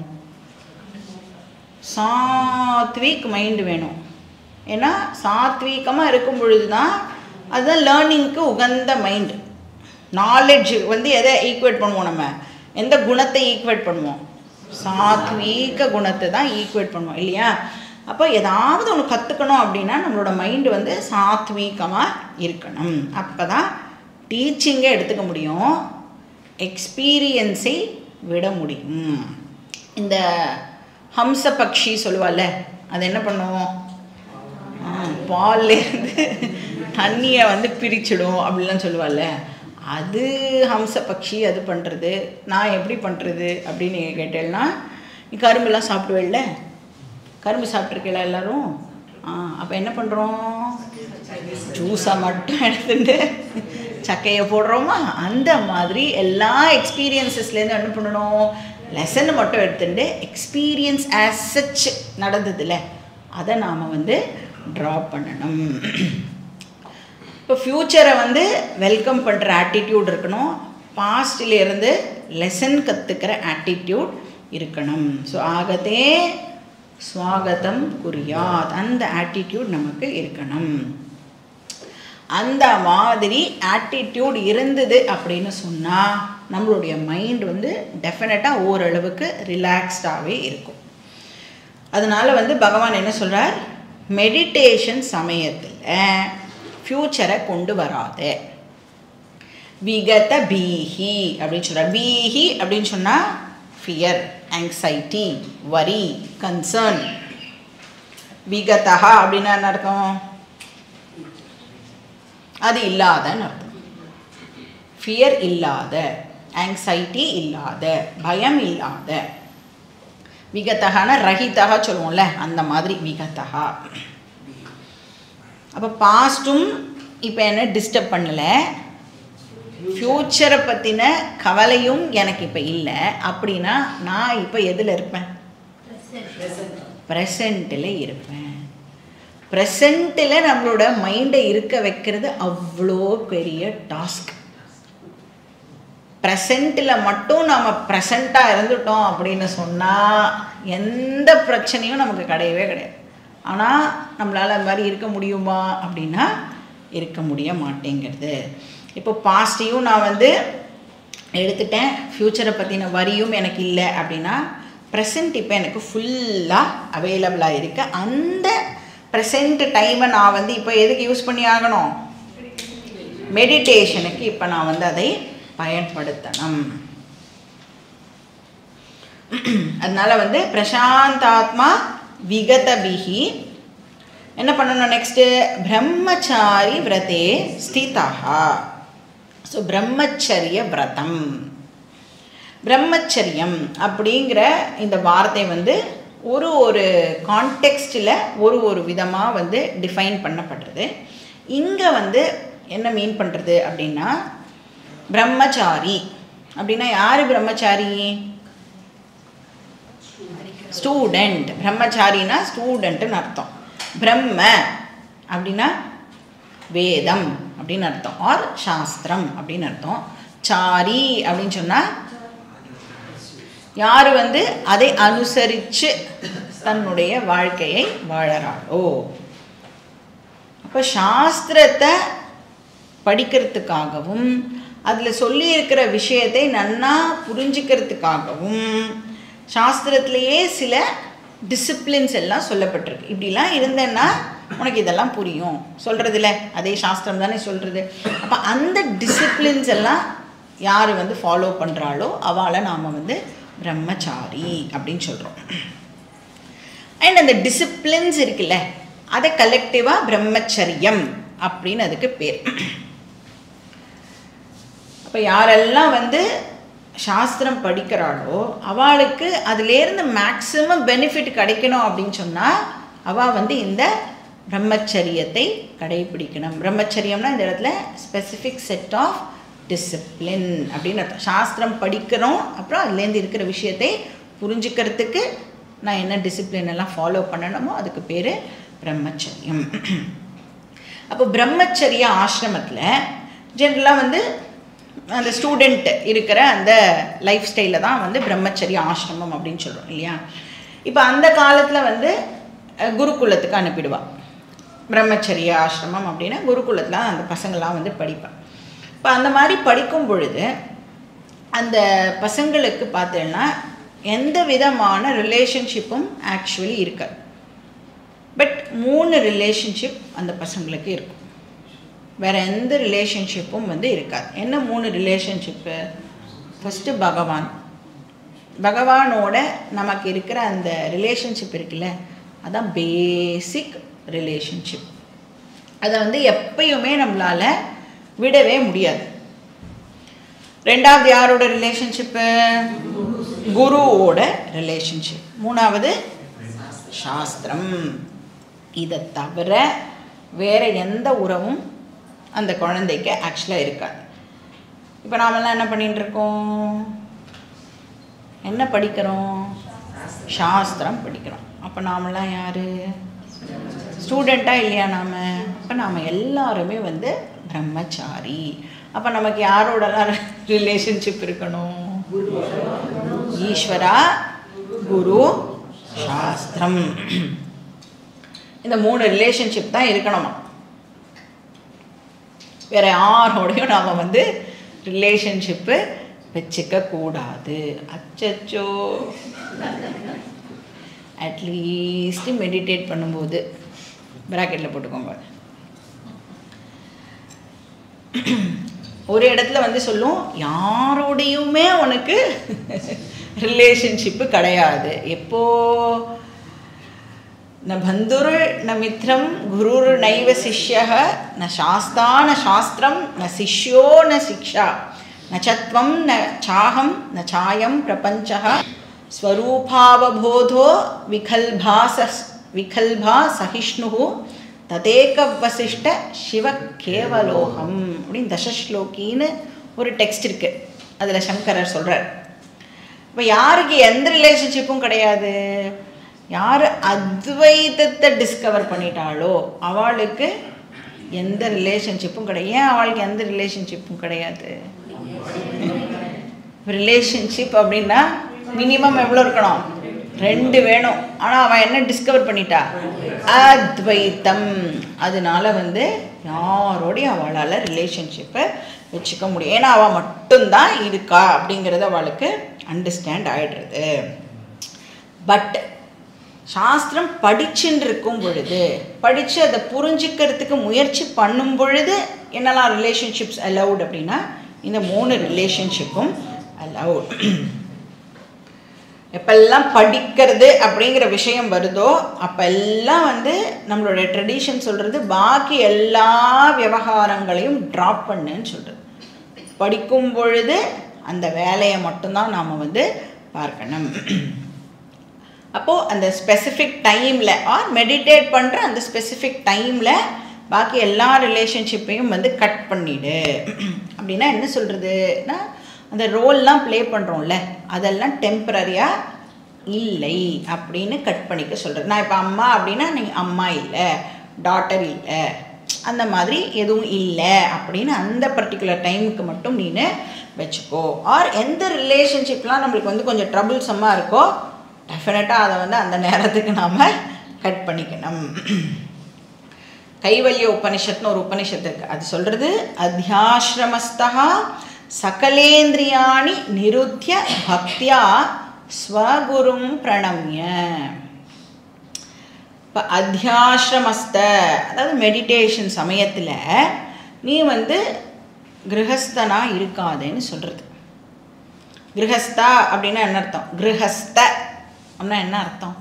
சாத்விக் மைண்டு வேணும் ஏன்னா சாத்வீகமாக இருக்கும் பொழுது தான் அதுதான் லேர்னிங்க்கு உகந்த மைண்டு நாலெட்ஜ் வந்து எதை ஈக்குவேட் பண்ணுவோம் நம்ம எந்த குணத்தை ஈக்குவேட் பண்ணுவோம் சாத்வீக குணத்தை தான் ஈக்குவேட் பண்ணுவோம் இல்லையா அப்போ ஏதாவது ஒன்று கற்றுக்கணும் அப்படின்னா நம்மளோட மைண்டு வந்து சாத்வீகமாக இருக்கணும் அப்போ தான் டீச்சிங்கை எடுத்துக்க முடியும் எக்ஸ்பீரியன்ஸை விட முடியும் இந்த ஹம்ச பக்ஷி சொல்லுவாள்ல அது என்ன பண்ணும் பால்லேருந்து தண்ணியை வந்து பிரிச்சிடும் அப்படிலாம் சொல்லுவாள்ல அது ஹம்ச பக்ஷி அது பண்ணுறது நான் எப்படி பண்ணுறது அப்படின்னு நீங்கள் கேட்டேன்னா நீ கரும்புலாம் சாப்பிடுவேல்ல கரும்பு சாப்பிட்ருக்கீங்களா எல்லாரும் ஆ அப்போ என்ன பண்ணுறோம் ஜூஸை மட்டும் எடுத்துட்டு சக்கையை போடுறோமா அந்த மாதிரி எல்லா எக்ஸ்பீரியன்சஸ்லேருந்து என்ன பண்ணணும் லெசனை மட்டும் எடுத்துட்டு எக்ஸ்பீரியன்ஸ் ஆஸ் சச் நடந்ததில்ல அதை நாம் வந்து ட்ரா பண்ணணும் இப்போ ஃப்யூச்சரை வந்து வெல்கம் பண்ணுற ஆட்டிடியூட் இருக்கணும் பாஸ்டிலேருந்து லெசன் கற்றுக்கிற ஆட்டிடியூட் இருக்கணும் ஸோ ஆகதே ஸ்வாகதம் குறியாத் அந்த ஆட்டிடியூட் நமக்கு இருக்கணும் அந்த மாதிரி ஆட்டிடியூட் இருந்தது அப்படின்னு சொன்னால் நம்மளுடைய மைண்ட் வந்து டெஃபினட்டாக ஓரளவுக்கு ரிலாக்ஸ்டாகவே இருக்கும் அதனால வந்து பகவான் என்ன சொல்கிறார் மெடிடேஷன் சமயத்தில் ஃப்யூச்சரை கொண்டு வராத விகத பீஹி அப்படின்னு சொல்கிறார் பீஹி அப்படின்னு சொன்னால் ஃபியர் ஆங்ஸைட்டி வரி கன்சர்ன் விகதா அப்படின்னா என்ன அர்த்தம் அது இல்லாதன்னு அர்த்தம் ஃபியர் இல்லாத ஆங்ஸைட்டி இல்லாத பயம் இல்லாத விகத்தகான ரஹிதகா சொல்லுவோம்ல அந்த மாதிரி விகத்தகா அப்போ பாஸ்ட்டும் இப்போ என்ன டிஸ்டர்ப் பண்ணலை ஃப்யூச்சரை பற்றின கவலையும் எனக்கு இப்போ இல்லை அப்படின்னா நான் இப்போ எதில் இருப்பேன் ப்ரெசண்ட்டில் இருப்பேன் ப்ரெசண்ட்டில் நம்மளோட மைண்டை இருக்க வைக்கிறது அவ்வளோ பெரிய டாஸ்க் ப்ரெசண்ட்டில் மட்டும் நம்ம ப்ரெசண்ட்டாக இருந்துட்டோம் அப்படின்னு சொன்னால் எந்த பிரச்சனையும் நமக்கு கிடையவே கிடையாது ஆனால் நம்மளால் அது மாதிரி இருக்க முடியுமா அப்படின்னா இருக்க முடிய மாட்டேங்கிறது இப்போ பாஸ்டையும் நான் வந்து எடுத்துட்டேன் ஃப்யூச்சரை பற்றின வரியும் எனக்கு இல்லை அப்படின்னா ப்ரெசண்ட் இப்போ எனக்கு ஃபுல்லாக அவைலபிளாக இருக்கு அந்த ப்ரெசண்ட் டைமை நான் வந்து இப்போ எதுக்கு யூஸ் பண்ணி ஆகணும் மெடிடேஷனுக்கு இப்போ நான் வந்து அதை பயன்படுத்தணும் அதனால வந்து பிரசாந்தாத்மா விகதபிகி என்ன பண்ணணும் நெக்ஸ்ட்டு பிரம்மச்சாரி விரதே ஸ்திதா ஸோ பிரம்மச்சரிய விரதம் பிரம்மச்சரியம் அப்படிங்கிற இந்த வார்த்தை வந்து ஒரு ஒரு கான்டெக்ஸ்டில் ஒரு ஒரு விதமாக வந்து டிஃபைன் பண்ணப்படுறது இங்கே வந்து என்ன மீன் பண்ணுறது அப்படின்னா பிரம்மச்சாரி அப்படின்னா யார் பிரம்மச்சாரி ஸ்டூடெண்ட் பிரம்மச்சாரினா ஸ்டூடெண்ட்டுன்னு அர்த்தம் பிரம்ம அப்படின்னா வேதம் அப்படின்னு அர்த்தம் ஆர் சாஸ்திரம் அப்படின்னு அர்த்தம் சாரி அப்படின்னு சொன்னால் யார் வந்து அதை அனுசரித்து தன்னுடைய வாழ்க்கையை வாழறாளோ அப்போ சாஸ்திரத்தை படிக்கிறதுக்காகவும் அதில் சொல்லியிருக்கிற விஷயத்தை நன்னா புரிஞ்சுக்கிறதுக்காகவும் சாஸ்திரத்திலேயே சில டிசிப்ளின்ஸ் எல்லாம் சொல்லப்பட்டிருக்கு இப்படிலாம் இருந்தேன்னா உனக்கு இதெல்லாம் புரியும் சொல்கிறதில்ல அதே சாஸ்திரம் தானே சொல்கிறது அப்போ அந்த டிசிப்ளின்ஸ் எல்லாம் யார் வந்து ஃபாலோ பண்ணுறாளோ அவளை நாம் வந்து பிரம்மச்சாரி அப்படின்னு சொல்கிறோம் அண்ட் அந்த டிசிப்ளின்ஸ் இருக்குல்ல அதை கலெக்டிவாக பிரம்மச்சரியம் அப்படின்னு அதுக்கு பேர் அப்போ யாரெல்லாம் வந்து சாஸ்திரம் படிக்கிறாளோ அவளுக்கு அதுலேருந்து மேக்ஸிமம் பெனிஃபிட் கிடைக்கணும் அப்படின்னு சொன்னால் அவள் வந்து இந்த பிரம்மச்சரியத்தை கடைபிடிக்கணும் பிரம்மச்சரியம்னா இந்த இடத்துல ஸ்பெசிஃபிக் செட் ஆஃப் டிசிப்ளின் அப்படின்னு அர்த்தம் சாஸ்திரம் படிக்கிறோம் அப்புறம் அதுலேருந்து இருக்கிற விஷயத்தை புரிஞ்சுக்கிறதுக்கு நான் என்ன டிசிப்ளின் எல்லாம் ஃபாலோ பண்ணணுமோ அதுக்கு பேர் பிரம்மச்சரியம் அப்போ பிரம்மச்சரிய ஆசிரமத்தில் ஜென்ரலாக வந்து அந்த ஸ்டூடெண்ட் இருக்கிற அந்த லைஃப் ஸ்டைலில் தான் வந்து பிரம்மச்சரிய ஆசிரமம் அப்படின்னு சொல்கிறோம் இல்லையா இப்போ அந்த காலத்தில் வந்து அஹ், குருகுலத்துக்கு அனுப்பிடுவாள் பிரம்மச்சரிய ஆசிரமம் அப்படின்னா குருகுலத்தில் அந்த பசங்களாம் வந்து படிப்பாள் இப்போ அந்த மாதிரி படிக்கும் பொழுது அந்த பசங்களுக்கு பார்த்தீங்கன்னா எந்த விதமான ரிலேஷன்ஷிப்பும் ஆக்சுவலி இருக்காது பட் மூணு ரிலேஷன்ஷிப் அந்த பசங்களுக்கு இருக்கும் வேற எந்த ரிலேஷன்ஷிப்பும் வந்து இருக்காது என்ன மூணு ரிலேஷன்ஷிப்பு ஃபஸ்ட்டு பகவான் பகவானோட நமக்கு இருக்கிற அந்த ரிலேஷன்ஷிப் இருக்குல்ல அதான் பேசிக் ரிலேஷன்ஷிப் அதை வந்து எப்பயுமே நம்மளால் விடவே முடியாது ரெண்டாவது யாரோட ரிலேஷன்ஷிப்பு குருவோட ரிலேஷன்ஷிப் மூணாவது சாஸ்திரம் இதை தவிர வேற எந்த உறவும் அந்த குழந்தைக்கு ஆக்சுவலாக இருக்காது இப்போ நாமெல்லாம் என்ன பண்ணிட்டு இருக்கோம் என்ன படிக்கிறோம் சாஸ்திரம் படிக்கிறோம் அப்போ நாமெல்லாம் யார் ஸ்டூடெண்ட்டாக இல்லையா நாம் அப்போ நாம் எல்லாருமே வந்து பிரம்மச்சாரி அப்போ நமக்கு யாரோடலாம் ரிலேஷன்ஷிப் இருக்கணும் ஈஸ்வரா குரு சாஸ்திரம் இந்த மூணு ரிலேஷன்ஷிப் தான் இருக்கணுமா வேற யாரோடையும் நாம் வந்து ரிலேஷன்ஷிப்பு வச்சுக்க கூடாது அச்சச்சோ அட்லீஸ்ட் மெடிடேட் பண்ணும்போது ப்ராக்கெட்டில் போட்டுக்கோங்க ஒரு இடத்துல வந்து சொல்லும் யாரோடையுமே உனக்கு ரிலேஷன்ஷிப்பு கிடையாது எப்போ ந பந்துரு ந மித்ரம் குருர் நைவ சிஷ்ய ந சாஸ்தா ந சாஸ்திரம் ந சிஷ்யோ ந சிக்ஷா ந சத்வம் ந சாகம் ந சாயம் பிரபஞ்ச ஸ்வரூபாவபோதோ விகல்பாச விகல்பா சகிஷ்ணு ததேக வசிஷ்ட சிவ கேவலோகம் அப்படின்னு தசஸ்லோகின்னு ஒரு டெக்ஸ்ட் இருக்கு அதில் சங்கரர் சொல்கிறார் இப்போ யாருக்கு எந்த ரிலேஷன்ஷிப்பும் கிடையாது யார் அத்வைதத்தை டிஸ்கவர் பண்ணிட்டாளோ அவளுக்கு எந்த ரிலேஷன்ஷிப்பும் கிடையாது ஏன் அவளுக்கு எந்த ரிலேஷன்ஷிப்பும் கிடையாது ரிலேஷன்ஷிப் அப்படின்னா மினிமம் எவ்வளோ இருக்கணும் ரெண்டு வேணும் ஆனால் அவன் என்ன டிஸ்கவர் பண்ணிட்டா அத்வைத்தம் அதனால வந்து யாரோடையும் அவளால் ரிலேஷன்ஷிப்பை வச்சுக்க முடியும் ஏன்னா அவள் மட்டும்தான் இருக்கா அப்படிங்கிறது அவளுக்கு அண்டர்ஸ்டாண்ட் ஆகிடுறது பட் சாஸ்திரம் படிச்சுன்னு இருக்கும் பொழுது படித்து அதை புரிஞ்சுக்கிறதுக்கு முயற்சி பண்ணும் பொழுது என்னெல்லாம் ரிலேஷன்ஷிப்ஸ் அலவுட் அப்படின்னா இந்த மூணு ரிலேஷன்ஷிப்பும் அலவுட் எப்பெல்லாம் படிக்கிறது அப்படிங்கிற விஷயம் வருதோ அப்பெல்லாம் வந்து நம்மளுடைய ட்ரெடிஷன் சொல்கிறது பாக்கி எல்லா விவகாரங்களையும் ட்ராப் பண்ணுன்னு சொல்கிறது படிக்கும் பொழுது அந்த வேலையை மட்டும்தான் நாம் வந்து பார்க்கணும் அப்போது அந்த ஸ்பெசிஃபிக் டைமில் ஆர் மெடிடேட் பண்ணுற அந்த ஸ்பெசிஃபிக் டைமில் பாக்கி எல்லா ரிலேஷன்ஷிப்பையும் வந்து கட் பண்ணிடு அப்படின்னா என்ன சொல்கிறதுனா அந்த ரோல்லாம் ப்ளே பண்ணுறோம்ல அதெல்லாம் டெம்ப்ரரியாக இல்லை அப்படின்னு கட் பண்ணிக்க சொல்கிறது நான் இப்போ அம்மா அப்படின்னா நீங்கள் அம்மா இல்லை டாட்டர் இல்லை அந்த மாதிரி எதுவும் இல்லை அப்படின்னு அந்த பர்டிகுலர் டைமுக்கு மட்டும் நீ வச்சுக்கோ ஆர் எந்த ரிலேஷன்ஷிப்லாம் நம்மளுக்கு வந்து கொஞ்சம் ட்ரபுள்சமாக இருக்கோ டெஃபினட்டாக அதை வந்து அந்த நேரத்துக்கு நாம் கட் பண்ணிக்கணும் கைவல்ய உபனிஷத்னு ஒரு உபனிஷத்து இருக்கு அது சொல்கிறது அத்தியாசிரமஸ்தா சகலேந்திரியாணி நிருத்திய பக்தியா ஸ்வகுரும் பிரணம்ய இப்போ அத்தியாசிரமஸ்த அதாவது மெடிடேஷன் சமயத்தில் நீ வந்து கிரகஸ்தனா இருக்காதேன்னு சொல்கிறது கிரகஸ்தா அப்படின்னா என்ன அர்த்தம் கிரகஸ்த அப்படின்னா என்ன அர்த்தம்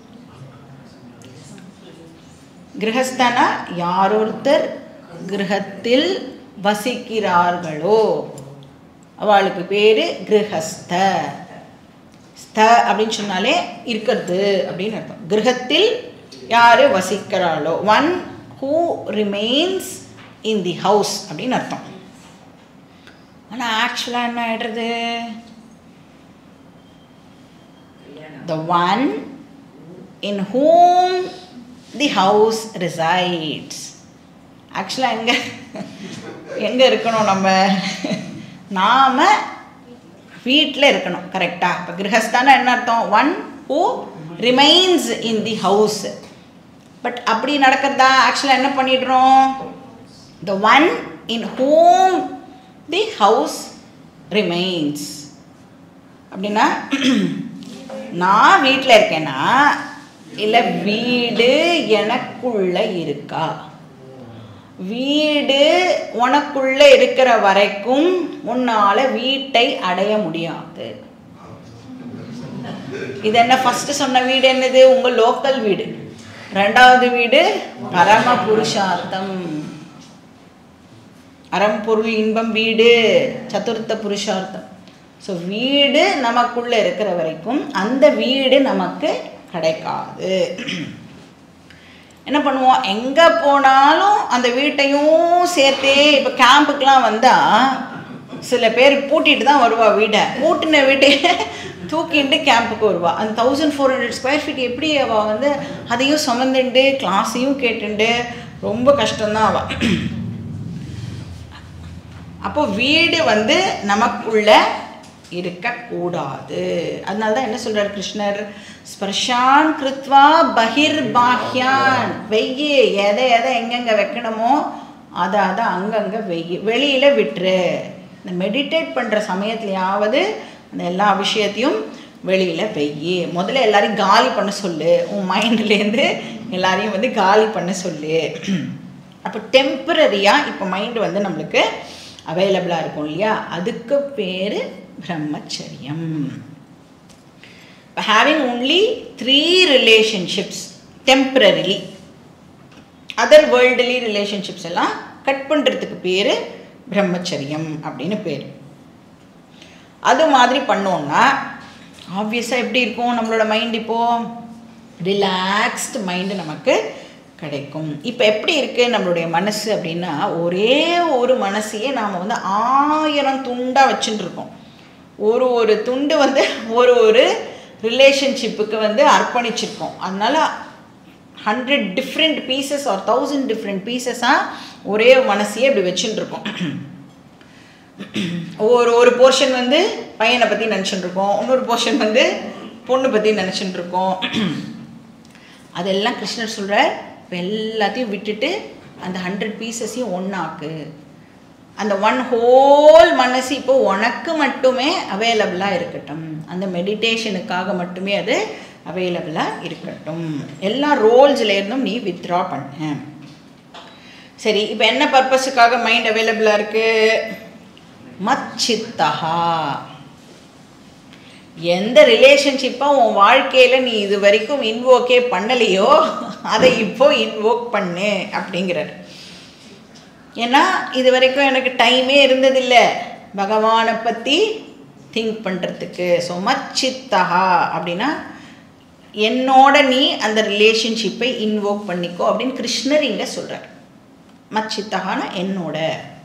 கிரகஸ்தனா யாரொருத்தர் கிரகத்தில் வசிக்கிறார்களோ அவளுக்கு பேர் கிரகஸ்த ஸ்த அப்படின்னு சொன்னாலே இருக்கிறது அப்படின்னு அர்த்தம் கிரகத்தில் யார் வசிக்கிறாளோ one who remains in the house அப்படின்னு அர்த்தம் ஆனால் ஆக்சுவலாக என்ன ஆயிடுறது the one in whom the house resides ஆக்சுவலாக எங்கே எங்கே இருக்கணும் நம்ம நாம் வீட்டில் இருக்கணும் கரெக்டாக இப்போ கிரகஸ்தானா என்ன அர்த்தம் one who remains in the house but அப்படி நடக்கிறதா ஆக்சுவலாக என்ன பண்ணிடுறோம் the one in whom the house remains அப்படின்னா நான் வீட்டில் இருக்கேன்னா இல்லை வீடு எனக்குள்ள இருக்கா வீடு உனக்குள்ள இருக்கிற வரைக்கும் உன்னால வீட்டை அடைய முடியாது இது என்ன ஃபர்ஸ்ட் சொன்ன வீடு என்னது உங்க லோக்கல் வீடு ரெண்டாவது வீடு பரம புருஷார்த்தம் அறம்பொருள் இன்பம் வீடு சதுர்த்த புருஷார்த்தம் ஸோ வீடு நமக்குள்ளே இருக்கிற வரைக்கும் அந்த வீடு நமக்கு கிடைக்காது என்ன பண்ணுவோம் எங்கே போனாலும் அந்த வீட்டையும் சேர்த்தே இப்போ கேம்புக்கெலாம் வந்தால் சில பேர் பூட்டிட்டு தான் வருவா வீட்டை பூட்டின வீட்டையே தூக்கிட்டு கேம்புக்கு வருவா அந்த thousand four hundred square feet எப்படி அவள் வந்து அதையும் சுமந்துண்டு கிளாஸையும் கேட்டுண்டு ரொம்ப கஷ்டம்தான் அவள் அப்போ வீடு வந்து நமக்குள்ள இருக்கக்கூடாது அதனால தான் என்ன சொல்றார் கிருஷ்ணர் ஸ்பர்ஷான் கிருத்வா பகிர் பாஹ்யான் வெய்யி எதை எதை எங்கெங்க வைக்கணுமோ அதை அதை அங்கங்கே வெய்யி வெளியில விட்டுரு இந்த மெடிடேட் பண்ணுற சமயத்துலையாவது அந்த எல்லா விஷயத்தையும் வெளியில வெய்யி முதல்ல எல்லாரையும் காலி பண்ண சொல்லு உன் மைண்ட்லேருந்து எல்லாரையும் வந்து காலி பண்ண சொல்லு அப்போ டெம்பரரியாக இப்போ மைண்டு வந்து நம்மளுக்கு அவைலபிளாக இருக்கும் இல்லையா அதுக்கு பேர் பிரம்மச்சரியம் இப்போ having only three relationships temporarily other worldly relationships எல்லாம் கட் பண்ணுறதுக்கு பேர் பிரம்மச்சரியம் அப்படின்னு பேர் அது மாதிரி பண்ணோன்னா ஆப்வியஸாக எப்படி இருக்கும் நம்மளோட மைண்ட் இப்போது ரிலாக்ஸ்டு மைண்டு நமக்கு கிடைக்கும் இப்போ எப்படி இருக்குது நம்மளுடைய மனசு அப்படின்னா ஒரே ஒரு மனசையே நாம் வந்து ஆயிரம் துண்டாக வச்சுட்டு இருக்கோம் ஒரு ஒரு துண்டு வந்து ஒரு ஒரு ரிலேஷன்ஷிப்புக்கு வந்து அர்ப்பணிச்சிருக்கோம் அதனால் hundred different pieces are thousand different பீசஸாக ஒரே மனசையே இப்படி வச்சுட்டு இருக்கோம் ஒரு ஒரு போர்ஷன் வந்து பையனை பற்றி நினச்சிட்டு இருக்கோம் இன்னொரு போர்ஷன் வந்து பொண்ணு பற்றி நினச்சிட்டு இருக்கோம் அதெல்லாம் கிருஷ்ணர் சொல்கிறார் இப்போ எல்லாத்தையும் விட்டுட்டு அந்த ஹண்ட்ரட் பீசஸையும் ஒன்றாக்கு அந்த ஒன் ஹோல் மனசு இப்போ உனக்கு மட்டுமே அவைலபிளாக இருக்கட்டும் அந்த மெடிடேஷனுக்காக மட்டுமே அது அவைலபிளாக இருக்கட்டும் எல்லா ரோல்ஸ்ல இருந்தும் நீ வித்ட்ரா பண்ண சரி இப்போ என்ன பர்பஸுக்காக மைண்ட் அவைலபிளாக இருக்கு மச்சித்தகா எந்த ரிலேஷன்ஷிப்பை உன் வாழ்க்கையில் நீ இது வரைக்கும் இன்வோக்கே பண்ணலையோ அதை இப்போ இன்வோக் பண்ணு அப்படிங்கிறார் ஏன்னா இது வரைக்கும் எனக்கு டைமே இருந்ததில்லை பகவானை பற்றி திங்க் பண்ணுறதுக்கு ஸோ மச்சித்தகா அப்படின்னா என்னோட நீ அந்த ரிலேஷன்ஷிப்பை இன்வோக் பண்ணிக்கோ அப்படின்னு கிருஷ்ணர் இங்கே சொல்கிறார் மச்சித்தகான என்னோட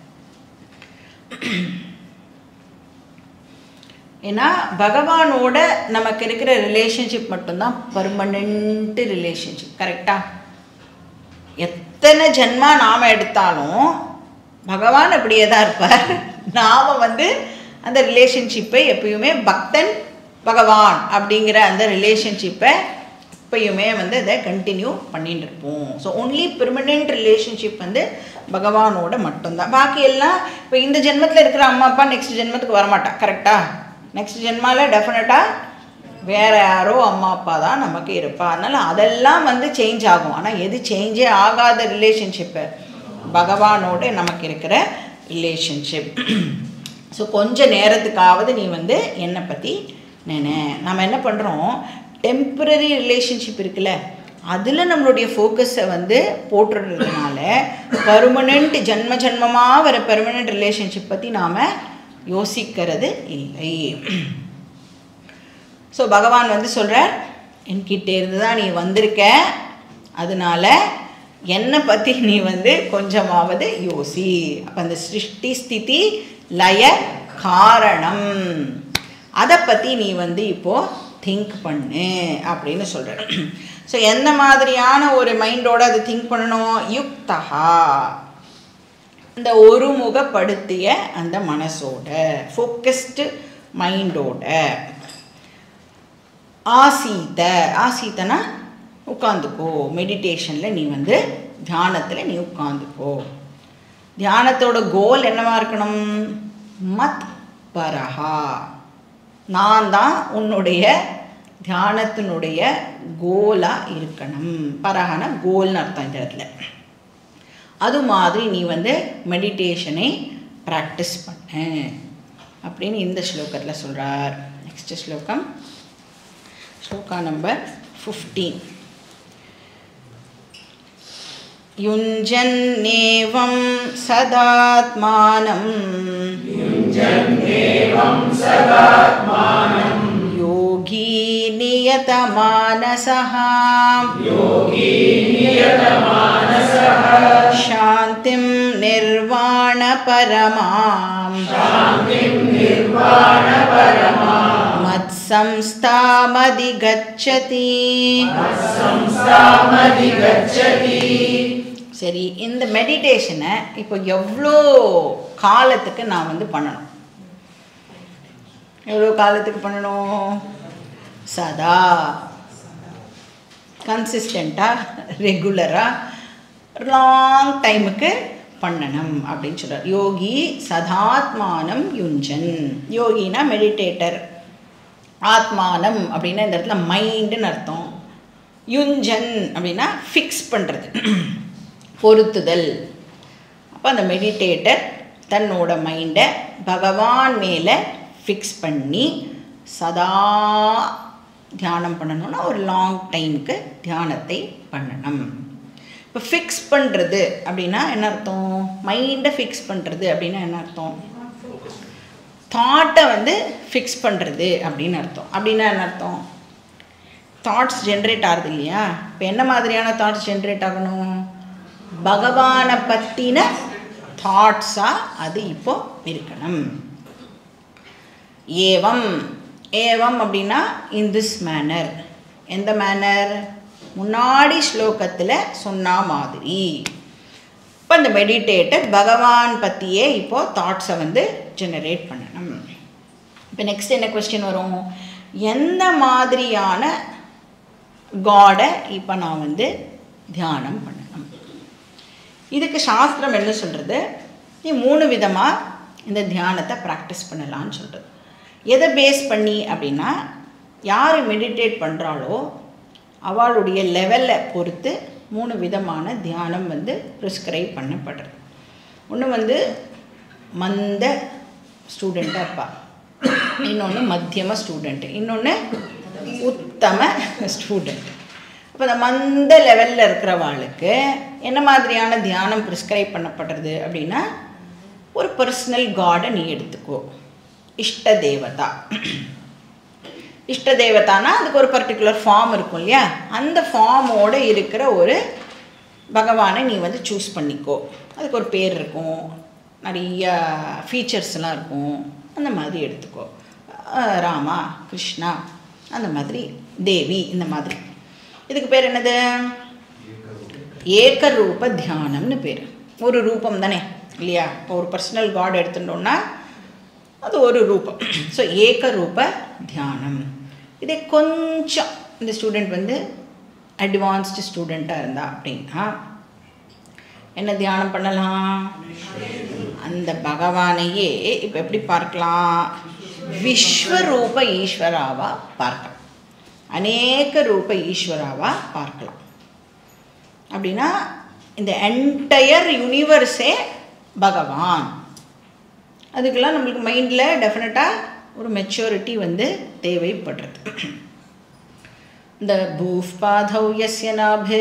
ஏன்னா பகவானோட நமக்கு இருக்கிற ரிலேஷன்ஷிப் மட்டும்தான் பர்மனெண்ட் ரிலேஷன்ஷிப் கரெக்டாக எத்தனை ஜென்மா நாம் எடுத்தாலும் பகவான் அப்படியே தான் இருப்பார் நாம் வந்து அந்த ரிலேஷன்ஷிப்பை எப்பயுமே பக்தன் பகவான் அப்படிங்கிற அந்த ரிலேஷன்ஷிப்பை எப்பயுமே வந்து அதை கண்டினியூ பண்ணிட்டு இருப்போம் ஸோ ஒன்லி பெர்மனெண்ட் ரிலேஷன்ஷிப் வந்து பகவானோட மட்டும்தான் பாக்கி எல்லாம் இப்போ இந்த ஜென்மத்தில் இருக்கிற அம்மா அப்பா நெக்ஸ்ட் ஜென்மத்துக்கு வரமாட்டா கரெக்டாக நெக்ஸ்ட் ஜென்மாவில் டெஃபினட்டாக வேற யாரோ அம்மா அப்பா தான் நமக்கு இருப்பா அதனால் அதெல்லாம் வந்து சேஞ்ச் ஆகும் ஆனால் எது சேஞ்சே ஆகாத ரிலேஷன்ஷிப்பு பகவானோட நமக்கு இருக்கிற ரிலேஷன்ஷிப் ஸோ கொஞ்ச நேரத்துக்காவது நீ வந்து என்னை பற்றி நினை நம்ம என்ன பண்ணுறோம் டெம்பரரி ரிலேஷன்ஷிப் இருக்குல்ல அதில் நம்மளுடைய ஃபோக்கஸை வந்து போட்டுடுறதுனால பர்மனெண்ட் ஜன்ம ஜன்மமாக வர பெர்மனெண்ட் ரிலேஷன்ஷிப் பற்றி நாம் யோசிக்கிறது இல்லை ஸோ பகவான் வந்து சொல்கிறார் என்கிட்ட இருந்து தான் நீ வந்திருக்க அதனால என்னை பற்றி நீ வந்து கொஞ்சமாவது யோசி அப்போ அந்த சிருஷ்டி ஸ்திதி லய காரணம் அதை பற்றி நீ வந்து இப்போது திங்க் பண்ணு அப்படின்னு சொல்கிறார் ஸோ எந்த மாதிரியான ஒரு மைண்டோட அதை திங்க் பண்ணணும் யுக்தகா இந்த ஒருமுகப்படுத்திய அந்த மனசோட ஃபோக்கஸ்டு மைண்டோட ஆசீத ஆசீத்தனா உட்காந்துக்கோ மெடிடேஷனில் நீ வந்து தியானத்தில் நீ உட்காந்துக்கோ தியானத்தோட கோல் என்னவா இருக்கணும் மத் பரஹா நான் தான் உன்னுடைய தியானத்தினுடைய கோலாக இருக்கணும் பரஹான கோல்னு அர்த்தம் இந்த இடத்துல அது மாதிரி நீ வந்து மெடிடேஷனை ப்ராக்டிஸ் பண்ண அப்படின்னு இந்த ஸ்லோகத்தில் சொல்கிறார் நெக்ஸ்ட் ஸ்லோகம் ஸ்லோகா நம்பர் ஃபிஃப்டீன் युञ्जन्नेवं सदात्मानं योगी नियतमानसः शान्तिं निर्वाणपरमाम् மத்சம்ஸ்தாமதிகச்சதி சரி இந்த மெடிடேஷனை இப்போ எவ்வளோ காலத்துக்கு நான் வந்து பண்ணணும் எவ்வளோ காலத்துக்கு பண்ணணும் சதா கன்சிஸ்டண்ட்டாக ரெகுலராக லாங் டைமுக்கு பண்ணணும் அப்படின்னு சொல்கிறார் யோகி சதாத்மானம் யுஞ்சன் யோகினா மெடிடேட்டர் ஆத்மானம் அப்படின்னா இந்த இடத்துல மைண்டுன்னு அர்த்தம் யுஞ்சன் அப்படின்னா ஃபிக்ஸ் பண்ணுறது பொருத்துதல் அப்போ அந்த மெடிடேட்டர் தன்னோட மைண்டை பகவான் மேலே ஃபிக்ஸ் பண்ணி சதா தியானம் பண்ணணும்னா ஒரு லாங் டைமுக்கு தியானத்தை பண்ணணும் இப்போ ஃபிக்ஸ் பண்ணுறது அப்படின்னா என்ன அர்த்தம் மைண்டை ஃபிக்ஸ் பண்ணுறது அப்படின்னா என்ன அர்த்தம் தாட்டை வந்து ஃபிக்ஸ் பண்ணுறது அப்படின்னு அர்த்தம் அப்படின்னா என்ன அர்த்தம் தாட்ஸ் ஜென்ரேட் ஆகுது இல்லையா இப்போ என்ன மாதிரியான தாட்ஸ் ஜென்ரேட் ஆகணும் பகவானை பற்றின தாட்ஸாக அது இப்போ இருக்கணும் ஏவம் ஏவம் அப்படின்னா இன் திஸ் மேனர் எந்த மேனர் முன்னாடி ஸ்லோகத்தில் சொன்ன மாதிரி இப்போ இந்த மெடிடேட்டர் பகவான் பற்றியே இப்போது தாட்ஸை வந்து ஜெனரேட் பண்ணணும் இப்போ நெக்ஸ்ட் என்ன கொஸ்டின் வரும் எந்த மாதிரியான காடை இப்போ நான் வந்து தியானம் பண்ணணும் இதுக்கு சாஸ்திரம் என்ன சொல்கிறது நீ மூணு விதமாக இந்த தியானத்தை ப்ராக்டிஸ் பண்ணலான்னு சொல்கிறது எதை பேஸ் பண்ணி அப்படின்னா யார் மெடிடேட் பண்ணுறாளோ அவளுடைய லெவலை பொறுத்து மூணு விதமான தியானம் வந்து ப்ரிஸ்கிரைப் பண்ணப்படுறது ஒன்று வந்து மந்த ஸ்டூடெண்ட்டாக இருப்பா இன்னொன்று மத்தியம ஸ்டூடெண்ட்டு இன்னொன்று உத்தம ஸ்டூடெண்ட் அப்போ இந்த மந்த லெவலில் இருக்கிறவாளுக்கு என்ன மாதிரியான தியானம் ப்ரிஸ்கிரைப் பண்ணப்படுறது அப்படின்னா ஒரு பர்சனல் காடை நீ எடுத்துக்கோ இஷ்ட தேவதா இஷ்ட தேவதானா அதுக்கு ஒரு பர்டிகுலர் ஃபார்ம் இருக்கும் இல்லையா அந்த ஃபார்மோடு இருக்கிற ஒரு பகவானை நீ வந்து சூஸ் பண்ணிக்கோ அதுக்கு ஒரு பேர் இருக்கும் நிறைய ஃபீச்சர்ஸ்லாம் இருக்கும் அந்த மாதிரி எடுத்துக்கோ அஹ் ராமா கிருஷ்ணா அந்த மாதிரி தேவி இந்த மாதிரி இதுக்கு பேர் என்னது ஏக ரூப தியானம்னு பேர் ஒரு ரூபம் தானே இல்லையா இப்போ ஒரு பர்சனல் காட் எடுத்துட்டோம்னா அது ஒரு ரூபம் ஸோ ஏக ரூப தியானம் இதே கொஞ்சம் இந்த ஸ்டூடெண்ட் வந்து அட்வான்ஸ்டு ஸ்டூடெண்ட்டாக இருந்தா அப்படின்னா என்ன தியானம் பண்ணலாம் அந்த பகவானையே இப்போ எப்படி பார்க்கலாம் விஸ்வரூப ஈஸ்வராவா பார்க்கலாம் அநேக ரூப ஈஸ்வராவா பார்க்கலாம் அப்படின்னா இந்த என்டையர் யூனிவர்ஸே பகவான் அதுக்கெல்லாம் நம்மளுக்கு மைண்டில் டெஃபினட்டாக ஒரு மெச்சூரிட்டி வந்து தேவைப்படுறது இந்த பூஃபாதௌ யஸ்ய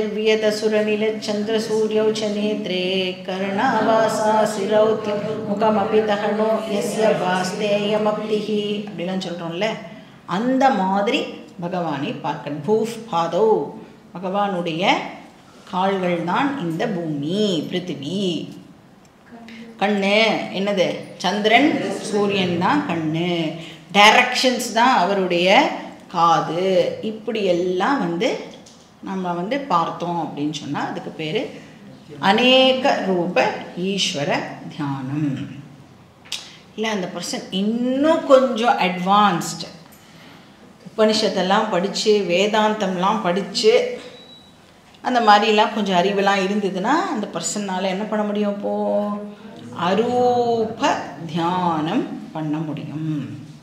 நாபிர்வியதசுரநிலச்சந்திரசூரியௌ ச நேத்ரே கர்ணாவாசா சிரௌ முகமபி தகனோ யஸ்ய வாஸ்தேயமப்திஹி அப்படிலாம் சொல்கிறோம்ல அந்த மாதிரி பகவானை பார்க்கணும் பூஃப் பாதௌ பகவானுடைய கால்கள் தான் இந்த பூமி பிருத்திவி கண்ணு என்னது சந்திரன் சூரியன் தான் கண்ணு டைரக்ஷன்ஸ் தான் அவருடைய காது இப்படி எல்லாம் வந்து நம்ம வந்து பார்த்தோம் அப்படின்னு சொன்னால் அதுக்கு பேர் அநேக ரூப ஈஸ்வர தியானம் இல்லை அந்த பர்சன் இன்னும் கொஞ்சம் அட்வான்ஸ்டு உபனிஷத்தெல்லாம் படித்து வேதாந்தம்லாம் படித்து அந்த மாதிரிலாம் கொஞ்சம் அறிவெல்லாம் இருந்ததுன்னா அந்த பர்சனால் என்ன பண்ண முடியும் இப்போது அரூப தியானம் பண்ண முடியும்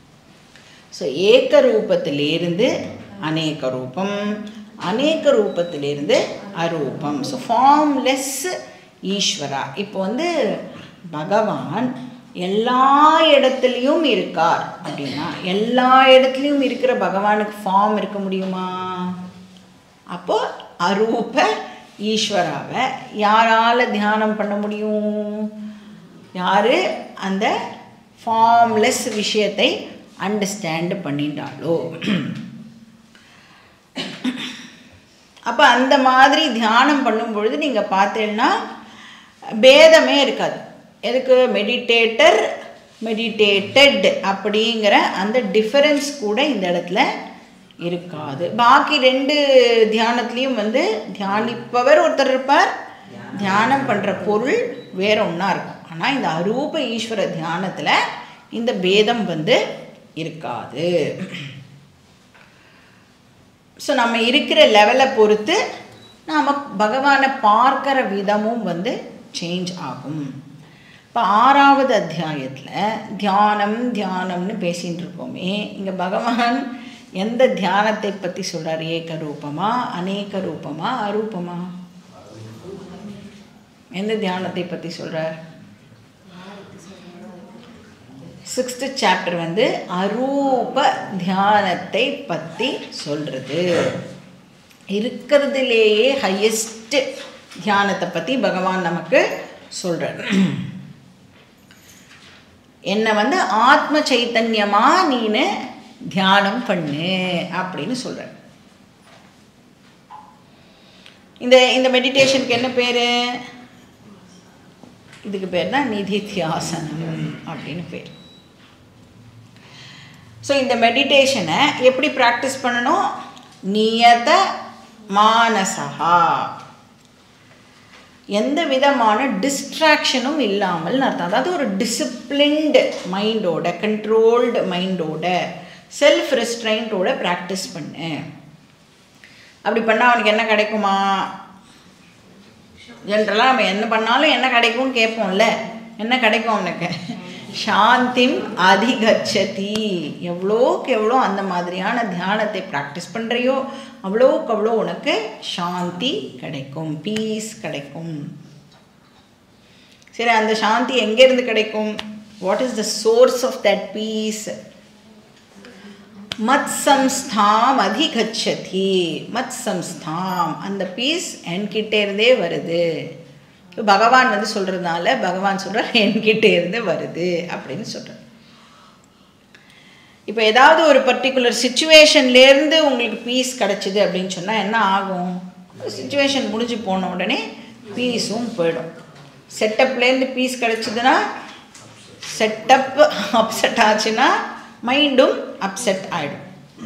ஸோ ஏக ரூபத்திலிருந்து அநேக ரூபம் அநேக ரூபத்திலிருந்து அரூபம் ஸோ ஃபார்ம்லெஸ் ஈஸ்வரா இப்போ வந்து பகவான் எல்லா இடத்துலையும் இருக்கார் அப்படின்னா எல்லா இடத்துலையும் இருக்கிற பகவானுக்கு ஃபார்ம் இருக்க முடியுமா அப்போ அரூப ஈஸ்வராவை யாரால் தியானம் பண்ண முடியும் யார் அந்த ஃபார்ம்லெஸ் விஷயத்தை அண்டர்ஸ்டாண்ட் பண்ணிட்டாலோ அப்போ அந்த மாதிரி தியானம் பண்ணும் பொழுது நீங்கள் பார்த்தீங்கன்னா பேதமே இருக்காது எதுக்கு மெடிடேட்டர் மெடிடேட்டட் அப்படிங்கிற அந்த டிஃபரன்ஸ் கூட இந்த இடத்துல இருக்காது பாக்கி ரெண்டு தியானத்துலேயும் வந்து தியானிப்பவர் ஒருத்தர் இருப்பார் தியானம் பண்ணுற பொருள் வேற ஒன்றா இருக்கும் ஆனால் இந்த அரூப ஈஸ்வர தியானத்தில் இந்த பேதம் வந்து இருக்காது ஸோ நம்ம இருக்கிற லெவலை பொறுத்து நாம் பகவானை பார்க்குற விதமும் வந்து சேஞ்ச் ஆகும் இப்போ ஆறாவது அத்தியாயத்தில் தியானம் தியானம்னு பேசின்னு இருக்கோமே இங்கே பகவான் எந்த தியானத்தை பற்றி சொல்கிறார் ஏக ரூபமா அநேக ரூபமா அரூபமா எந்த தியானத்தை பற்றி சொல்கிறார் சிக்ஸ்த்து சாப்டர் வந்து அரூப தியானத்தை பற்றி சொல்கிறது இருக்கிறதுலேயே ஹையஸ்ட் தியானத்தை பற்றி பகவான் நமக்கு சொல்கிறார் என்னை வந்து ஆத்ம சைத்தன்யமா நீனு தியானம் பண்ணு அப்படின்னு சொல்கிறார் இந்த இந்த மெடிடேஷனுக்கு என்ன பேர் இதுக்கு பேர் தான் நிதித்தியாசனம் அப்படின்னு பேர் ஸோ இந்த மெடிடேஷனை எப்படி ப்ராக்டிஸ் பண்ணணும் நியத மானசகா எந்த விதமான டிஸ்ட்ராக்ஷனும் இல்லாமல் அர்த்தம் அதாவது ஒரு டிசிப்ளின்டு மைண்டோட கண்ட்ரோல்டு மைண்டோட செல்ஃப் ரெஸ்ட்ரைண்டோட ப்ராக்டிஸ் பண்ணு அப்படி பண்ணால் அவனுக்கு என்ன கிடைக்குமா ஜென்ரலாக நம்ம என்ன பண்ணாலும் என்ன கிடைக்கும்னு கேட்போம்ல என்ன கிடைக்கும் அவனுக்கு சாந்திம் அதிகச்சதி எவ்வளோக்கு எவ்வளோ அந்த மாதிரியான தியானத்தை ப்ராக்டிஸ் பண்ணுறியோ அவ்வளோக்கு அவ்வளோ உனக்கு சாந்தி கிடைக்கும் பீஸ் கிடைக்கும் சரி அந்த சாந்தி எங்கேருந்து கிடைக்கும் what is the source of that peace மத் சம்ஸ்தாம் அதிகச்சதி மத் சம்ஸ்தாம் அந்த பீஸ் என்கிட்டே இருந்தே வருது பகவான் வந்து சொல்கிறதுனால பகவான் சொல்கிறார் என்கிட்டே இருந்து வருது அப்படின்னு சொல்கிறார் இப்போ ஏதாவது ஒரு பர்டிகுலர் சுச்சுவேஷன்லேருந்து உங்களுக்கு பீஸ் கிடச்சிது அப்படின்னு சொன்னால் என்ன ஆகும் சுச்சுவேஷன் முடிஞ்சு போன உடனே பீஸும் போயிடும் செட்டப்லேருந்து பீஸ் கிடச்சிதுன்னா செட்டப் அப்செட் ஆச்சுன்னா மைண்டும் அப்செட் ஆகிடும்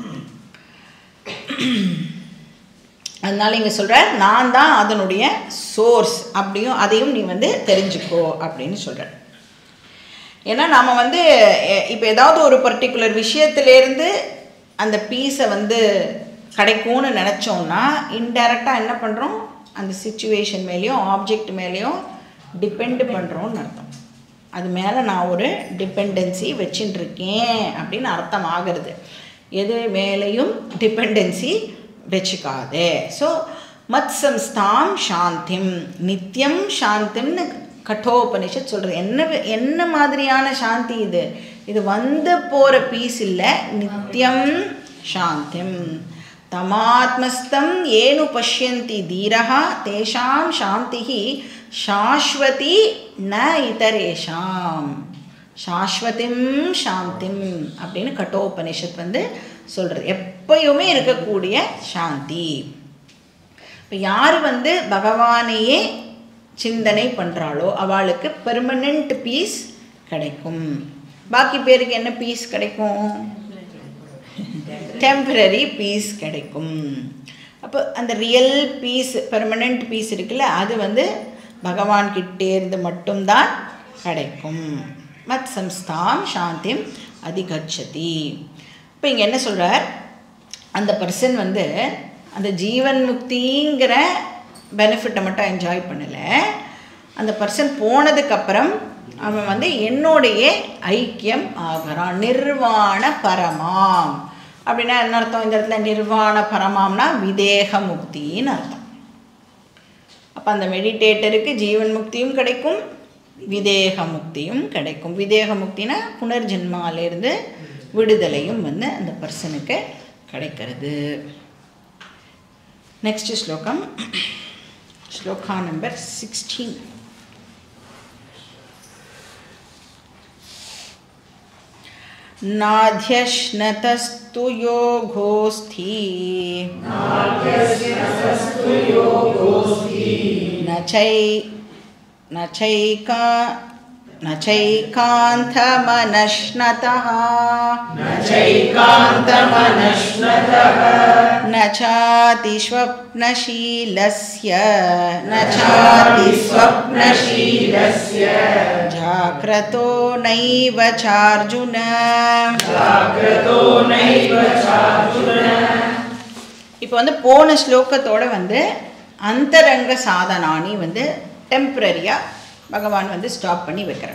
அதனால இங்கே சொல்கிறார் நான் தான் அதனுடைய சோர்ஸ் அப்படியும் அதையும் நீ வந்து தெரிஞ்சுக்கோ அப்படின்னு சொல்கிறார் ஏன்னா நாம் வந்து இப்போ ஏதாவது ஒரு பர்டிகுலர் விஷயத்துலேருந்து அந்த பீஸை வந்து கிடைக்கும்னு நினச்சோன்னா இன்டைரக்டாக என்ன பண்ணுறோம் அந்த சுச்சுவேஷன் மேலேயும் ஆப்ஜெக்ட் மேலேயும் டிபெண்ட் பண்ணுறோன்னு அர்த்தம் அது மேலே நான் ஒரு டிபெண்டன்சி வச்சுட்டு இருக்கேன் அப்படின்னு அர்த்தம் ஆகிறது எது மேலேயும் டிபெண்டன்சி வச்சுக்காதே ஸோ மத் சம்ஸ்தாம் சாந்திம் நித்தியம் சாந்திம்னு கட்டோபனிஷத் சொல்கிறது என்ன என்ன மாதிரியான சாந்தி இது இது வந்து போகிற பீஸ் இல்லை நித்தியம் சாந்திம் தமாத்மஸ்தம் ஏனு பஷ்யந்தி தீரா தேஷாம் சாந்தி சாஸ்வதி ந இதரேஷாம் சாஸ்வதிம் சாந்திம் அப்படின்னு கட்டோபனிஷத் வந்து சொல்கிறது எப்பயுமே இருக்கக்கூடிய சாந்தி இப்போ யார் வந்து பகவானையே சிந்தனை பண்ணுறாளோ அவளுக்கு பெர்மனண்ட் பீஸ் கிடைக்கும் பாக்கி பேருக்கு என்ன பீஸ் கிடைக்கும் டெம்பரரி பீஸ் கிடைக்கும் அப்போ அந்த ரியல் பீஸ் பெர்மனண்ட் பீஸ் இருக்குல்ல அது வந்து பகவான் கிட்டே இருந்து மட்டும்தான் கிடைக்கும் மத் சம்ஸ்தாம் சாந்திம் அதிகச்சதி இப்போ இங்கே என்ன சொல்கிறார் அந்த பர்சன் வந்து அந்த ஜீவன் முக்திங்கிற பெனிஃபிட்டை மட்டும் என்ஜாய் பண்ணலை அந்த பர்சன் போனதுக்கப்புறம் அவன் வந்து என்னுடைய ஐக்கியம் ஆகிறான் நிர்வாண பரமாம் அப்படின்னா என்ன அர்த்தம் இந்த இடத்துல நிர்வாண பரமாம்னா விதேக முக்தின்னு அர்த்தம் அப்போ அந்த மெடிடேட்டருக்கு ஜீவன் முக்தியும் கிடைக்கும் விதேக முக்தியும் கிடைக்கும் விதேக முக்தினா புனர்ஜென்மாலேருந்து விடுதலையும் வந்து அந்த பர்சனுக்கு கிடைக்கிறது நெக்ஸ்ட் ஸ்லோகம் ஸ்லோகா நம்பர் சிக்ஸ்டீன் नाध्यश्नतस्तु योगोऽस्थि न चै न चैका न चैकान्तमनश्नतः चैकान्तमनश्नतः न चातिस्वप्नशीलस्य न चातिस्वप्नशीलस्य जाग्रतो नैव चार्जुन जाग्रतो नैव चार्जुन இப்போ வந்து போன ஸ்லோகத்தோட வந்து அந்தரங்க சாதனானி வந்து டெம்ப்ரரியாக பகவான் வந்து ஸ்டாப் பண்ணி வைக்கிறார்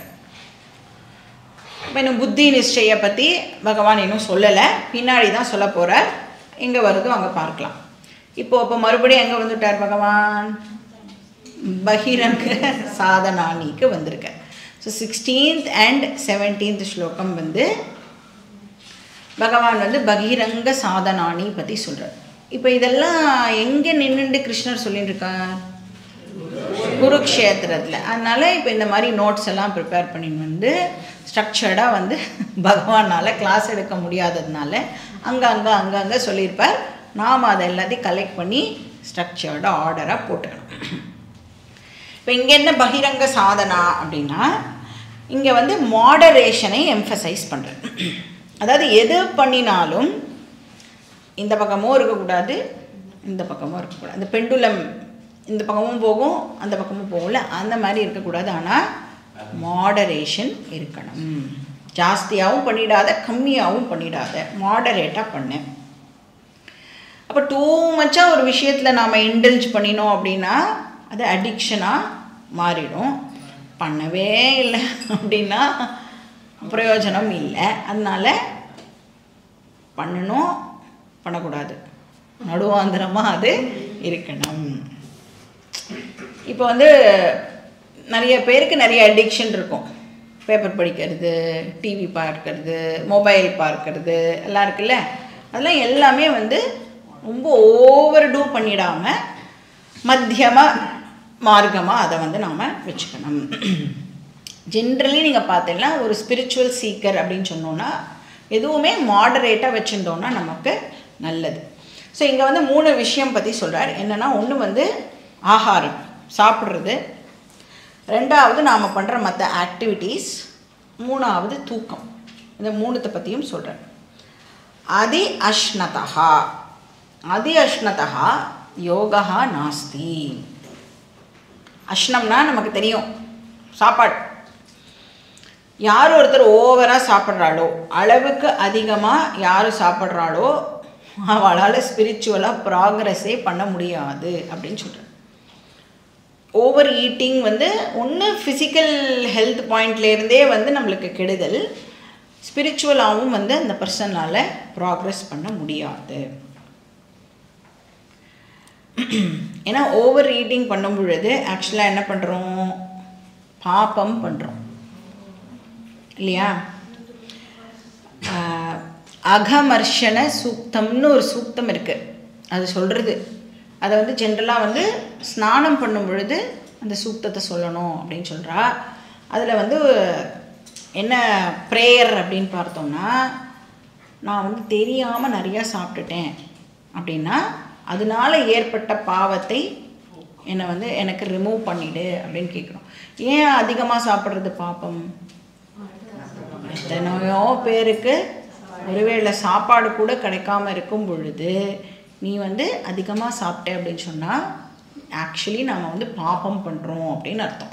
இப்போ இன்னும் புத்தி நிச்சய பற்றி பகவான் இன்னும் சொல்லலை பின்னாடி தான் சொல்ல போகிறார் எங்கே வருதோ அங்கே பார்க்கலாம் இப்போ இப்போ மறுபடியும் எங்கே வந்துட்டார் பகவான் பகிரங்க சாதனானிக்கு வந்திருக்கார் ஸோ சிக்ஸ்டீன்த் அண்ட் செவன்டீன்த் ஸ்லோகம் வந்து பகவான் வந்து பகிரங்க சாதனானி பற்றி சொல்கிறார் இப்போ இதெல்லாம் எங்கே நின்றுண்டு கிருஷ்ணர் சொல்லிட்டு இருக்கார் குருக்ஷேத்திரத்தில் அதனால் இப்போ இந்த மாதிரி நோட்ஸ் எல்லாம் ப்ரிப்பேர் பண்ணின்னு வந்து ஸ்ட்ரக்சர்டாக வந்து பகவானால் கிளாஸ் எடுக்க முடியாததுனால அங்கே அங்கே அங்கே அங்கே சொல்லியிருப்பார் நாம் அதை எல்லாத்தையும் கலெக்ட் பண்ணி ஸ்ட்ரக்சர்டாக ஆர்டராக போட்டுக்கணும் இப்போ இங்கே என்ன பகிரங்க சாதனா அப்படின்னா இங்கே வந்து மாடரேஷனை எம்ஃபசைஸ் பண்ணுறேன் அதாவது எது பண்ணினாலும் இந்த பக்கமும் இருக்கக்கூடாது இந்த பக்கமும் இருக்கக்கூடாது அந்த பெண்டுலம் இந்த பக்கமும் போகும் அந்த பக்கமும் போகல அந்த மாதிரி இருக்கக்கூடாது ஆனால் மாடரேஷன் இருக்கணும் ஜாஸ்தியாகவும் பண்ணிடாத கம்மியாகவும் பண்ணிடாத மாடரேட்டாக பண்ணு அப்போ டூ மச்சாக ஒரு விஷயத்தில் நாம் இன்டெல்ஜ் பண்ணினோம் அப்படின்னா அது அடிக்ஷனாக மாறிடும் பண்ணவே இல்லை அப்படின்னா பிரயோஜனம் இல்லை அதனால் பண்ணணும் பண்ணக்கூடாது நடுவாந்திரமாக அது இருக்கணும் இப்போ வந்து நிறைய பேருக்கு நிறைய அடிக்ஷன் இருக்கும் பேப்பர் படிக்கிறது டிவி பார்க்கறது மொபைல் பார்க்கறது எல்லாம் இருக்குல்ல அதெல்லாம் எல்லாமே வந்து ரொம்ப ஓவர் டூ பண்ணிடாமல் மத்தியமாக மார்க்கமாக அதை வந்து நாம் வச்சுக்கணும் ஜென்ரலி நீங்கள் பார்த்தீங்கன்னா ஒரு ஸ்பிரிச்சுவல் சீக்கர் அப்படின்னு சொன்னோன்னா எதுவுமே மாடரேட்டாக வச்சுருந்தோன்னா நமக்கு நல்லது ஸோ இங்கே வந்து மூணு விஷயம் பற்றி சொல்கிறார் என்னென்னா ஒன்று வந்து ஆகாரம் சாப்பிட்றது ரெண்டாவது நாம் பண்ணுற மற்ற ஆக்டிவிட்டீஸ் மூணாவது தூக்கம் இந்த மூணுத்தை பற்றியும் சொல்கிறார் அதி அஷ்ணதா அதி அஷ்ணதா யோகா நாஸ்தி அஷ்ணம்னா நமக்கு தெரியும் சாப்பாடு யார் ஒருத்தர் ஓவராக சாப்பிட்றாளோ அளவுக்கு அதிகமாக யார் சாப்பிட்றாளோ அவளால் ஸ்பிரிச்சுவலாக ப்ராக்ரஸே பண்ண முடியாது அப்படின்னு சொல்கிறேன் ஓவர் ஈட்டிங் வந்து ஒன்று ஃபிசிக்கல் ஹெல்த் பாயிண்ட்லேருந்தே வந்து நம்மளுக்கு கெடுதல் ஸ்பிரிச்சுவலாகவும் வந்து அந்த பர்சனால் ப்ராக்ரஸ் பண்ண முடியாது ஏன்னா ஓவர் ஈட்டிங் பண்ணும் பொழுது ஆக்சுவலாக என்ன பண்ணுறோம் பாப்பம் பண்ணுறோம் இல்லையா ஆஹ், அகமர்ஷன சூக்தம்னு ஒரு சூக்தம் இருக்குது அது சொல்கிறது அதை வந்து ஜென்ரலாக வந்து ஸ்நானம் பண்ணும் பொழுது அந்த சூக்தத்தை சொல்லணும் அப்படின்னு சொல்கிறா அதில் வந்து என்ன ப்ரேயர் அப்படின்னு பார்த்தோம்னா நான் வந்து தெரியாமல் நிறையா சாப்பிட்டுட்டேன் அப்படின்னா அதனால ஏற்பட்ட பாவத்தை என்னை வந்து எனக்கு ரிமூவ் பண்ணிடு அப்படின்னு கேட்குறோம் ஏன் அதிகமாக சாப்பிட்றது பாப்பம் எத்தனையோ பேருக்கு ஒருவேளை சாப்பாடு கூட கிடைக்காம இருக்கும் பொழுது நீ வந்து அதிகமாக சாப்பிட்ட அப்படின்னு சொன்னால் ஆக்சுவலி நாம் வந்து பாப்பம் பண்ணுறோம் அப்படின்னு அர்த்தம்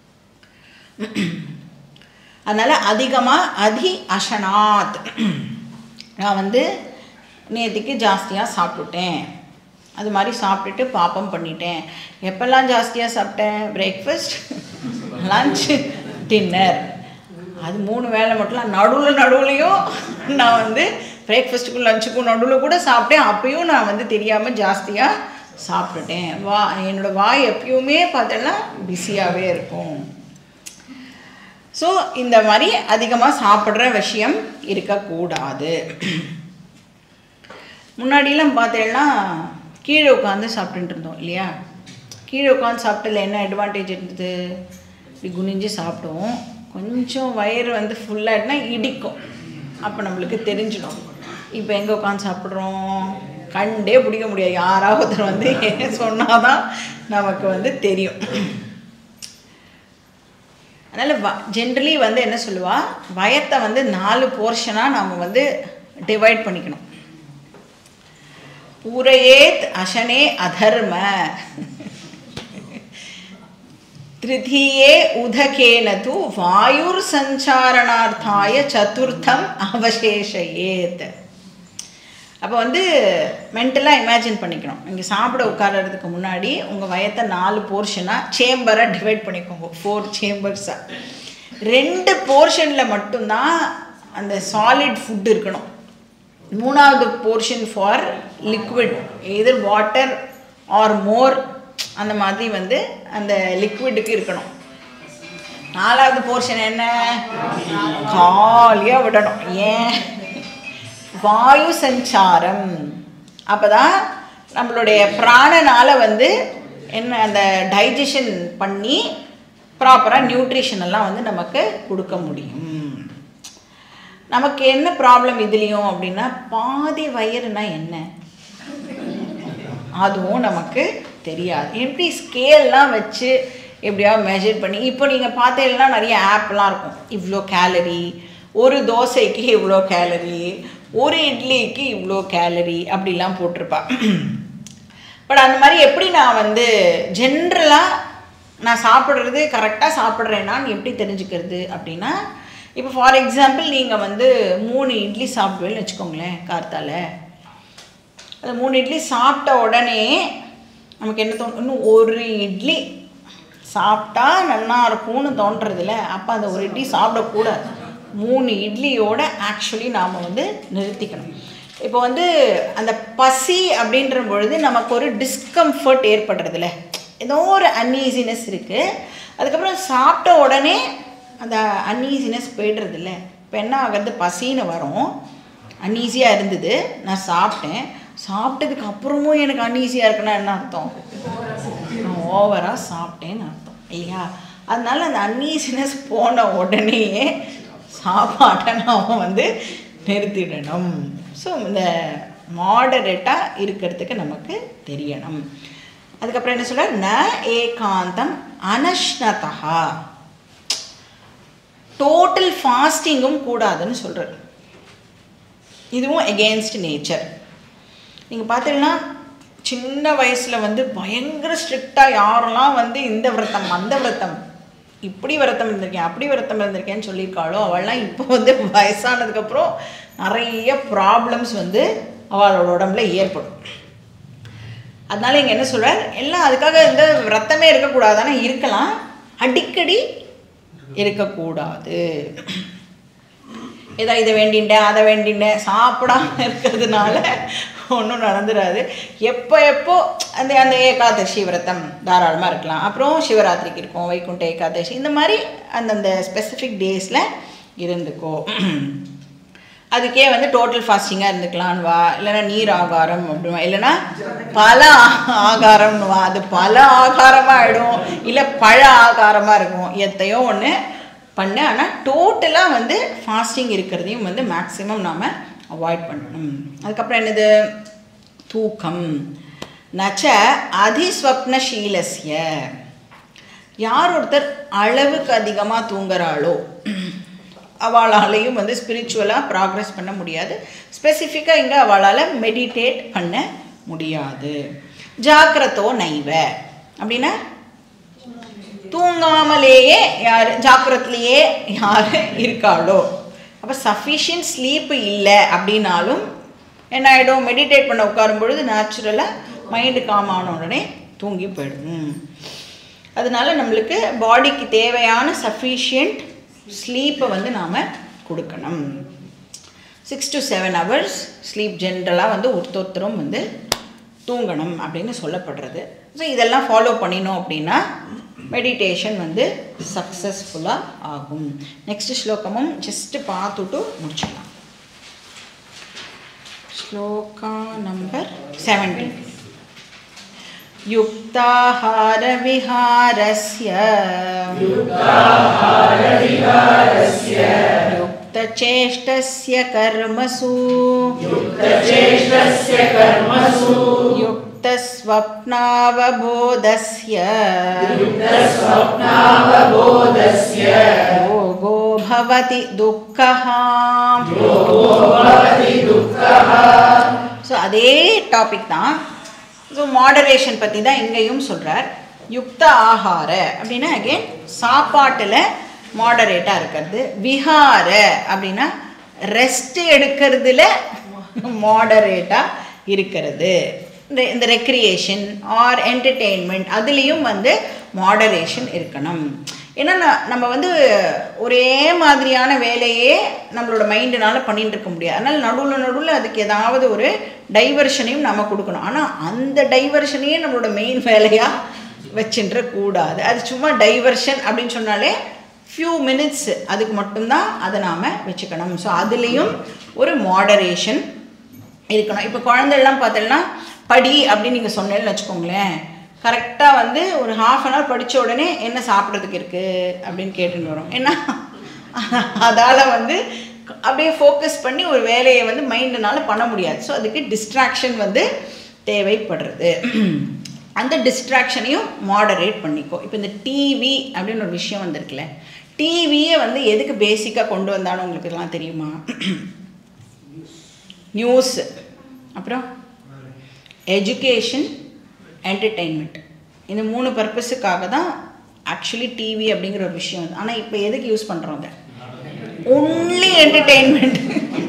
அதனால் அதிகமாக அதி அசனாத் நான் வந்து நேற்றுக்கு ஜாஸ்தியாக சாப்பிட்டுட்டேன் அது மாதிரி சாப்பிட்டுட்டு பாப்பம் பண்ணிட்டேன் எப்போல்லாம் ஜாஸ்தியாக சாப்பிட்டேன் பிரேக்ஃபாஸ்ட் லஞ்ச் டின்னர் அது மூணு வேளை மட்டும் நடுவில் நடுவுலையும் நான் வந்து பிரேக்ஃபாஸ்ட்டுக்கும் லஞ்சுக்கும் நடுவில் கூட சாப்பிட்டேன் அப்பயும் நான் வந்து தெரியாமல் ஜாஸ்தியாக சாப்பிட்டுட்டேன் வா என்னோடய வாய் எப்பயுமே பார்த்தோன்னா பிஸியாகவே இருக்கும் ஸோ இந்த மாதிரி அதிகமாக சாப்பிட்ற விஷயம் இருக்கக்கூடாது முன்னாடிலாம் பார்த்தேன்னா கீழே உட்காந்து சாப்பிட்டுட்டு இருந்தோம் இல்லையா கீழே உட்காந்து சாப்பிட்டதுல என்ன அட்வான்டேஜ் இருந்தது இப்படி குனிஞ்சு சாப்பிடுவோம் கொஞ்சம் வயிறு வந்து ஃபுல்லாகிட்டுனா இடிக்கும் அப்போ நம்மளுக்கு தெரிஞ்சிடும் இப்போ எங்கே உட்காந்து சாப்பிட்றோம் கண்டே பிடிக்க முடியாது யாராவது ஒருத்தர் வந்து சொன்னால் தான் நமக்கு வந்து தெரியும் அதனால் வ ஜென்ரலி வந்து என்ன சொல்லுவா வயத்தை வந்து நாலு போர்ஷனாக நாம் வந்து டிவைட் பண்ணிக்கணும் பூரையேத் அசனே அதர்ம திருத்தீயே உதகேன தூ வாயுர் சஞ்சாரணார்த்தாய சதுர்த்தம் அவசேஷயேத் அப்போ வந்து மென்டலாக இமேஜின் பண்ணிக்கணும் இங்கே சாப்பிட உட்கார்றதுக்கு முன்னாடி உங்கள் வயத்தை நாலு போர்ஷனாக சேம்பராக டிவைட் பண்ணிக்கோங்க ஃபோர் சேம்பர்ஸாக ரெண்டு போர்ஷனில் மட்டும்தான் அந்த சாலிட் ஃபுட் இருக்கணும் மூணாவது portion for liquid either water or மோர் அந்த மாதிரி வந்து அந்த லிக்விடுக்கு இருக்கணும் நாலாவது போர்ஷன் என்ன காலியாக விடணும் ஏன் வாயு சஞ்சாரம் அப்போ தான் நம்மளுடைய பிராணனால் வந்து என்ன அந்த டைஜஷன் பண்ணி ப்ராப்பராக நியூட்ரிஷன் எல்லாம் வந்து நமக்கு கொடுக்க முடியும் நமக்கு என்ன ப்ராப்ளம் இதுலேயும் அப்படின்னா பாதி வயிறுனா என்ன அதுவும் நமக்கு தெரியாது எப்படி ஸ்கேல்லாம் வச்சு எப்படியாவது மெஷர் பண்ணி இப்போ நீங்கள் பார்த்தீங்கன்னா நிறைய ஆப்லாம் இருக்கும் இவ்வளோ கேலரி ஒரு தோசைக்கு இவ்வளோ கேலரி ஒரு இட்லிக்கு இவ்வளோ கேலரி அப்படிலாம் போட்டிருப்பா பட் அந்த மாதிரி எப்படி நான் வந்து ஜென்ரலாக நான் சாப்பிட்றது கரெக்டாக சாப்பிட்றேன்னான்னு எப்படி தெரிஞ்சுக்கிறது அப்படின்னா இப்போ ஃபார் எக்ஸாம்பிள் நீங்கள் வந்து மூணு இட்லி சாப்பிடுவேன்னு வச்சுக்கோங்களேன் கார்த்தால அது மூணு இட்லி சாப்பிட்ட உடனே நமக்கு என்ன தோணும் இன்னும் ஒரு இட்லி சாப்பிட்டா நல்லா இருக்கும்னு தோன்றதில்ல அப்போ அந்த ஒரு இட்லி சாப்பிடக்கூடாது மூணு இட்லியோட ஆக்சுவலி நாம் வந்து நிறுத்திக்கணும் இப்போ வந்து அந்த பசி அப்படின்ற பொழுது நமக்கு ஒரு டிஸ்கம்ஃபர்ட் ஏற்படுறதில்ல ஏதோ ஒரு அன்ஈசினஸ் இருக்குது அதுக்கப்புறம் சாப்பிட்ட உடனே அந்த அன்ஈசினஸ் போய்டுறதில்ல இப்போ என்ன ஆகிறது பசின்னு வரும் அன்ஈஸியாக இருந்தது நான் சாப்பிட்டேன் சாப்பிட்டதுக்கு அப்புறமும் எனக்கு அன்ஈஸியாக இருக்குன்னா என்ன அர்த்தம் நான் ஓவராக சாப்பிட்டேன்னு அர்த்தம் இல்லையா அதனால அந்த அன்ஈசினஸ் போன உடனேயே சாப்பாட்டை நாம் வந்து நிறுத்திடணும் ஸோ இந்த மாடரேட்டாக இருக்கிறதுக்கு நமக்கு தெரியணும் அதுக்கப்புறம் என்ன சொல்ற ந ஏகாந்தம் அனஷ்னதா டோட்டல் ஃபாஸ்டிங்கும் கூடாதுன்னு சொல்கிறார் இதுவும் எகெயின்ஸ்ட் நேச்சர் நீங்கள் பார்த்தீங்கன்னா சின்ன வயசில் வந்து பயங்கர ஸ்ட்ரிக்டாக யாரெல்லாம் வந்து இந்த விரதம் அந்த விரதம் இப்படி விரதம் இருந்திருக்கேன் அப்படி விரதம் இருந்திருக்கேன்னு சொல்லியிருக்காளோ அவள்லாம் இப்போ வந்து வயசானதுக்கப்புறம் நிறைய ப்ராப்ளம்ஸ் வந்து அவளோட உடம்புல ஏற்படும் அதனால இங்கே என்ன சொல்கிறார் எல்லாம் அதுக்காக இந்த விரத்தமே இருக்கக்கூடாதானே இருக்கலாம் அடிக்கடி இருக்கக்கூடாது ஏதோ இதை வேண்டின்ட்டேன் அதை வேண்டின்ட்டேன் சாப்பிடாம இருக்கிறதுனால ஒன்றும் நடந்துடாது எப்போ எப்போ அந்த அந்த ஏகாதசி விரதம் தாராளமாக இருக்கலாம் அப்புறம் சிவராத்திரிக்கு இருக்கும் வைகுண்ட ஏகாதசி இந்த மாதிரி அந்தந்த ஸ்பெசிஃபிக் டேஸில் இருந்துக்கோ அதுக்கே வந்து டோட்டல் ஃபாஸ்டிங்காக இருந்துக்கலான்னு வா இல்லைன்னா நீர் ஆகாரம் அப்படின்வா இல்லைன்னா பல ஆகாரம்னு வா அது பல ஆகாரமாக ஆகிடும் இல்லை பழ ஆகாரமாக இருக்கும் எத்தையோ ஒன்று பண்ணு ஆனால் டோட்டலாக வந்து ஃபாஸ்டிங் இருக்கிறதையும் வந்து மேக்ஸிமம் நாம் அவாய்ட் பண்ணணும் அதுக்கப்புறம் என்னது தூக்கம் நச்ச அதிஸ்வப்னஷீலஸ்ய யார் ஒருத்தர் அளவுக்கு அதிகமாக தூங்குறாளோ அவளாலையும் வந்து ஸ்பிரிச்சுவலாக ப்ராக்ரஸ் பண்ண முடியாது ஸ்பெசிஃபிக்காக இங்கே அவளால் மெடிடேட் பண்ண முடியாது ஜாக்கிரத்தோ நைவ அப்படின்னா தூங்காமலேயே யார் ஜாக்கிரத்துலேயே யார் இருக்காளோ அப்போ சஃபிஷியன்ட் ஸ்லீப்பு இல்லை அப்படின்னாலும் என்ன ஆகிடும் மெடிடேட் பண்ண உட்காரும் பொழுது நேச்சுரலாக மைண்டு காம் ஆன உடனே தூங்கி போயிடும் அதனால நம்மளுக்கு பாடிக்கு தேவையான சஃபிஷியண்ட் ஸ்லீப்பை வந்து நாம் கொடுக்கணும் six to seven hours sleep ஜென்ரலாக வந்து ஒருத்தொருத்தரும் வந்து தூங்கணும் அப்படின்னு சொல்லப்படுறது ஸோ இதெல்லாம் ஃபாலோ பண்ணினோம் அப்படின்னா மெடிடேஷன் வந்து சக்ஸஸ்ஃபுல்லாக ஆகும் நெக்ஸ்ட் ஸ்லோகமும் ஜஸ்ட்டு பார்த்துட்டு முடிச்சிடலாம் ஸ்லோகா நம்பர் செவன்டீன் युक्ताहारविहारस्य युक्तचेष्टस्य कर्मसु युक्तचेष्टस्य कर्मसु युक्तस्वप्नावबोधस्य युक्तस्वप्नावबोधस्य योगो भवति दुःखः योगो भवति दुःखः ஸோ அதே டாபிக் தான் ஸோ மாடரேஷன் பற்றி தான் இங்கேயும் சொல்கிறார் யுக்த ஆகார அப்படின்னா அகெயின் சாப்பாட்டில் மாடரேட்டாக இருக்கிறது விஹார அப்படின்னா ரெஸ்ட் எடுக்கிறதுல மாடரேட்டாக இருக்கிறது இந்த இந்த ரெக்ரியேஷன் ஆர் என்டர்டெயின்மெண்ட் அதுலேயும் வந்து மாடரேஷன் இருக்கணும் ஏன்னா ந- நம்ம வந்து ஒரே மாதிரியான வேலையே நம்மளோட மைண்டுனால பண்ணிட்டு இருக்க முடியாது அதனால் நடுவில் நடுவில் அதுக்கு ஏதாவது ஒரு டைவர்ஷனையும் நம்ம கொடுக்கணும் ஆனால் அந்த டைவர்ஷனையே நம்மளோட மெயின் வேலையாக வச்சுன்ற கூடாது அது சும்மா டைவர்ஷன் அப்படின்னு சொன்னாலே ஃபியூ மினிட்ஸ் அதுக்கு மட்டும்தான் அதை நாம் வச்சுக்கணும் ஸோ அதுலேயும் ஒரு மாடரேஷன் இருக்கணும் இப்போ குழந்தைலாம் பார்த்தோம்னா படி அப்படின்னு நீங்கள் சொன்னேன்னு வச்சுக்கோங்களேன் கரெக்டாக வந்து ஒரு ஹாஃப் அன் ஹவர் படித்த உடனே என்ன சாப்பிட்றதுக்கு இருக்குது அப்படின்னு கேட்டுன்னு வரும் ஏன்னா அதால் வந்து அப்படியே ஃபோக்கஸ் பண்ணி ஒரு வேலையை வந்து மைண்டுனால பண்ண முடியாது ஸோ அதுக்கு டிஸ்ட்ராக்ஷன் வந்து தேவைப்படுறது அந்த டிஸ்ட்ராக்ஷனையும் மாடரேட் பண்ணிக்கோ இப்போ இந்த டிவி அப்படின்னு ஒரு விஷயம் வந்திருக்குல்ல டிவியே வந்து எதுக்கு பேசிக்காக கொண்டு வந்தாலும் உங்களுக்கு எல்லாம் தெரியுமா நியூஸ் அப்புறம் எஜுகேஷன் என்டர்டெயின்மெண்ட் இந்த மூணு பர்பஸுக்காக தான் ஆக்சுவலி டிவி அப்படிங்கிற ஒரு விஷயம் வந்து ஆனால் இப்போ எதுக்கு யூஸ் பண்ணுறோம் அதை ஒன்லி என்டர்டெயின்மெண்ட்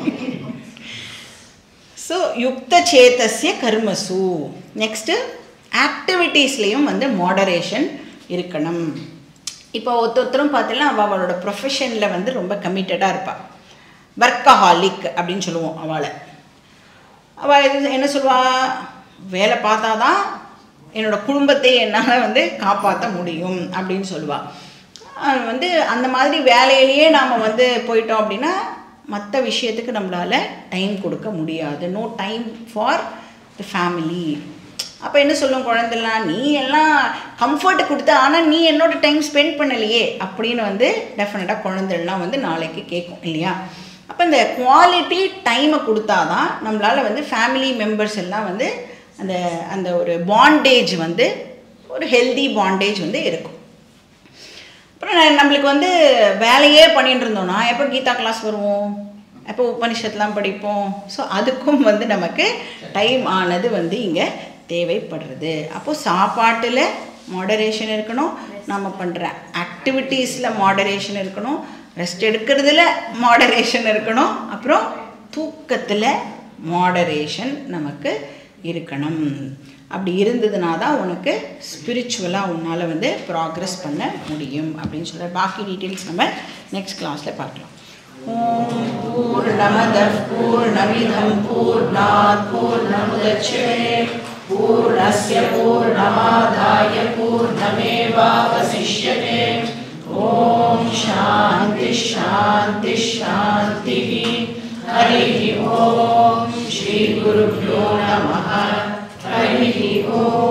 ஸோ யுக்த சேத்தஸ்ய கர்மசு நெக்ஸ்ட்டு ஆக்டிவிட்டீஸ்லேயும் வந்து மாடரேஷன் இருக்கணும் இப்போ ஒருத்த ஒருத்தரும் பார்த்தீங்கன்னா அவள் அவளோட ப்ரொஃபஷனில் வந்து ரொம்ப கமிட்டடாக இருப்பாள் ஒர்க்கஹாலிக் அப்படின்னு சொல்லுவோம் அவளை அவள் இது என்ன சொல்வா வேலை பார்த்தா தான் என்னோட குடும்பத்தை என்னால் வந்து காப்பாற்ற முடியும் அப்படின்னு சொல்லுவாள் அது வந்து அந்த மாதிரி வேலையிலேயே நாம் வந்து போயிட்டோம் அப்படின்னா மற்ற விஷயத்துக்கு நம்மளால் டைம் கொடுக்க முடியாது no time for the family அப்போ என்ன சொல்லும் குழந்தைலாம் நீ எல்லாம் கம்ஃபர்ட் கொடுத்த ஆனால் நீ என்னோட டைம் ஸ்பெண்ட் பண்ணலையே அப்படின்னு வந்து டெஃபினட்டாக குழந்தைலாம் வந்து நாளைக்கு கேட்கும் இல்லையா அப்போ இந்த குவாலிட்டி டைமை கொடுத்தாதான் நம்மளால் வந்து ஃபேமிலி மெம்பர்ஸ் எல்லாம் வந்து அந்த அந்த ஒரு பாண்டேஜ் வந்து ஒரு ஹெல்தி பாண்டேஜ் வந்து இருக்கும் அப்புறம் ந- நம்மளுக்கு வந்து வேலையே பண்ணிட்டு இருந்தோம்னா எப்போ கீதா கிளாஸ் வருவோம் எப்போ உபனிஷத்துலாம் படிப்போம் ஸோ அதுக்கும் வந்து நமக்கு டைம் ஆனது வந்து இங்கே தேவைப்படுறது அப்போது சாப்பாட்டில் மாடரேஷன் இருக்கணும் நம்ம பண்ணுற ஆக்டிவிட்டீஸில் மாடரேஷன் இருக்கணும் ரெஸ்ட் எடுக்கிறதுல மாடரேஷன் இருக்கணும் அப்புறம் தூக்கத்தில் மாடரேஷன் நமக்கு இருக்கணும் அப்படி இருந்ததுனா தான் உனக்கு ஸ்பிரிச்சுவலாக உன்னால் வந்து ப்ராக்ரஸ் பண்ண முடியும் அப்படின்னு சொல்கிற பாக்கி டீட்டெயில்ஸ் நம்ம நெக்ஸ்ட் கிளாஸில் பார்க்கலாம் ஓம் பூர்ணமதः பூர்ணமிதம் பூர்ணாத் பூர்ணமுதட்சதே பூர்ணஸ்ய பூர்ணமாதாய பூர்ணமேவாவசிஷ்யते ॐ शान्ति शान्ति शान्तिः हरिः ॐ श्रीगुरुभ्यो नमः हरिः ॐ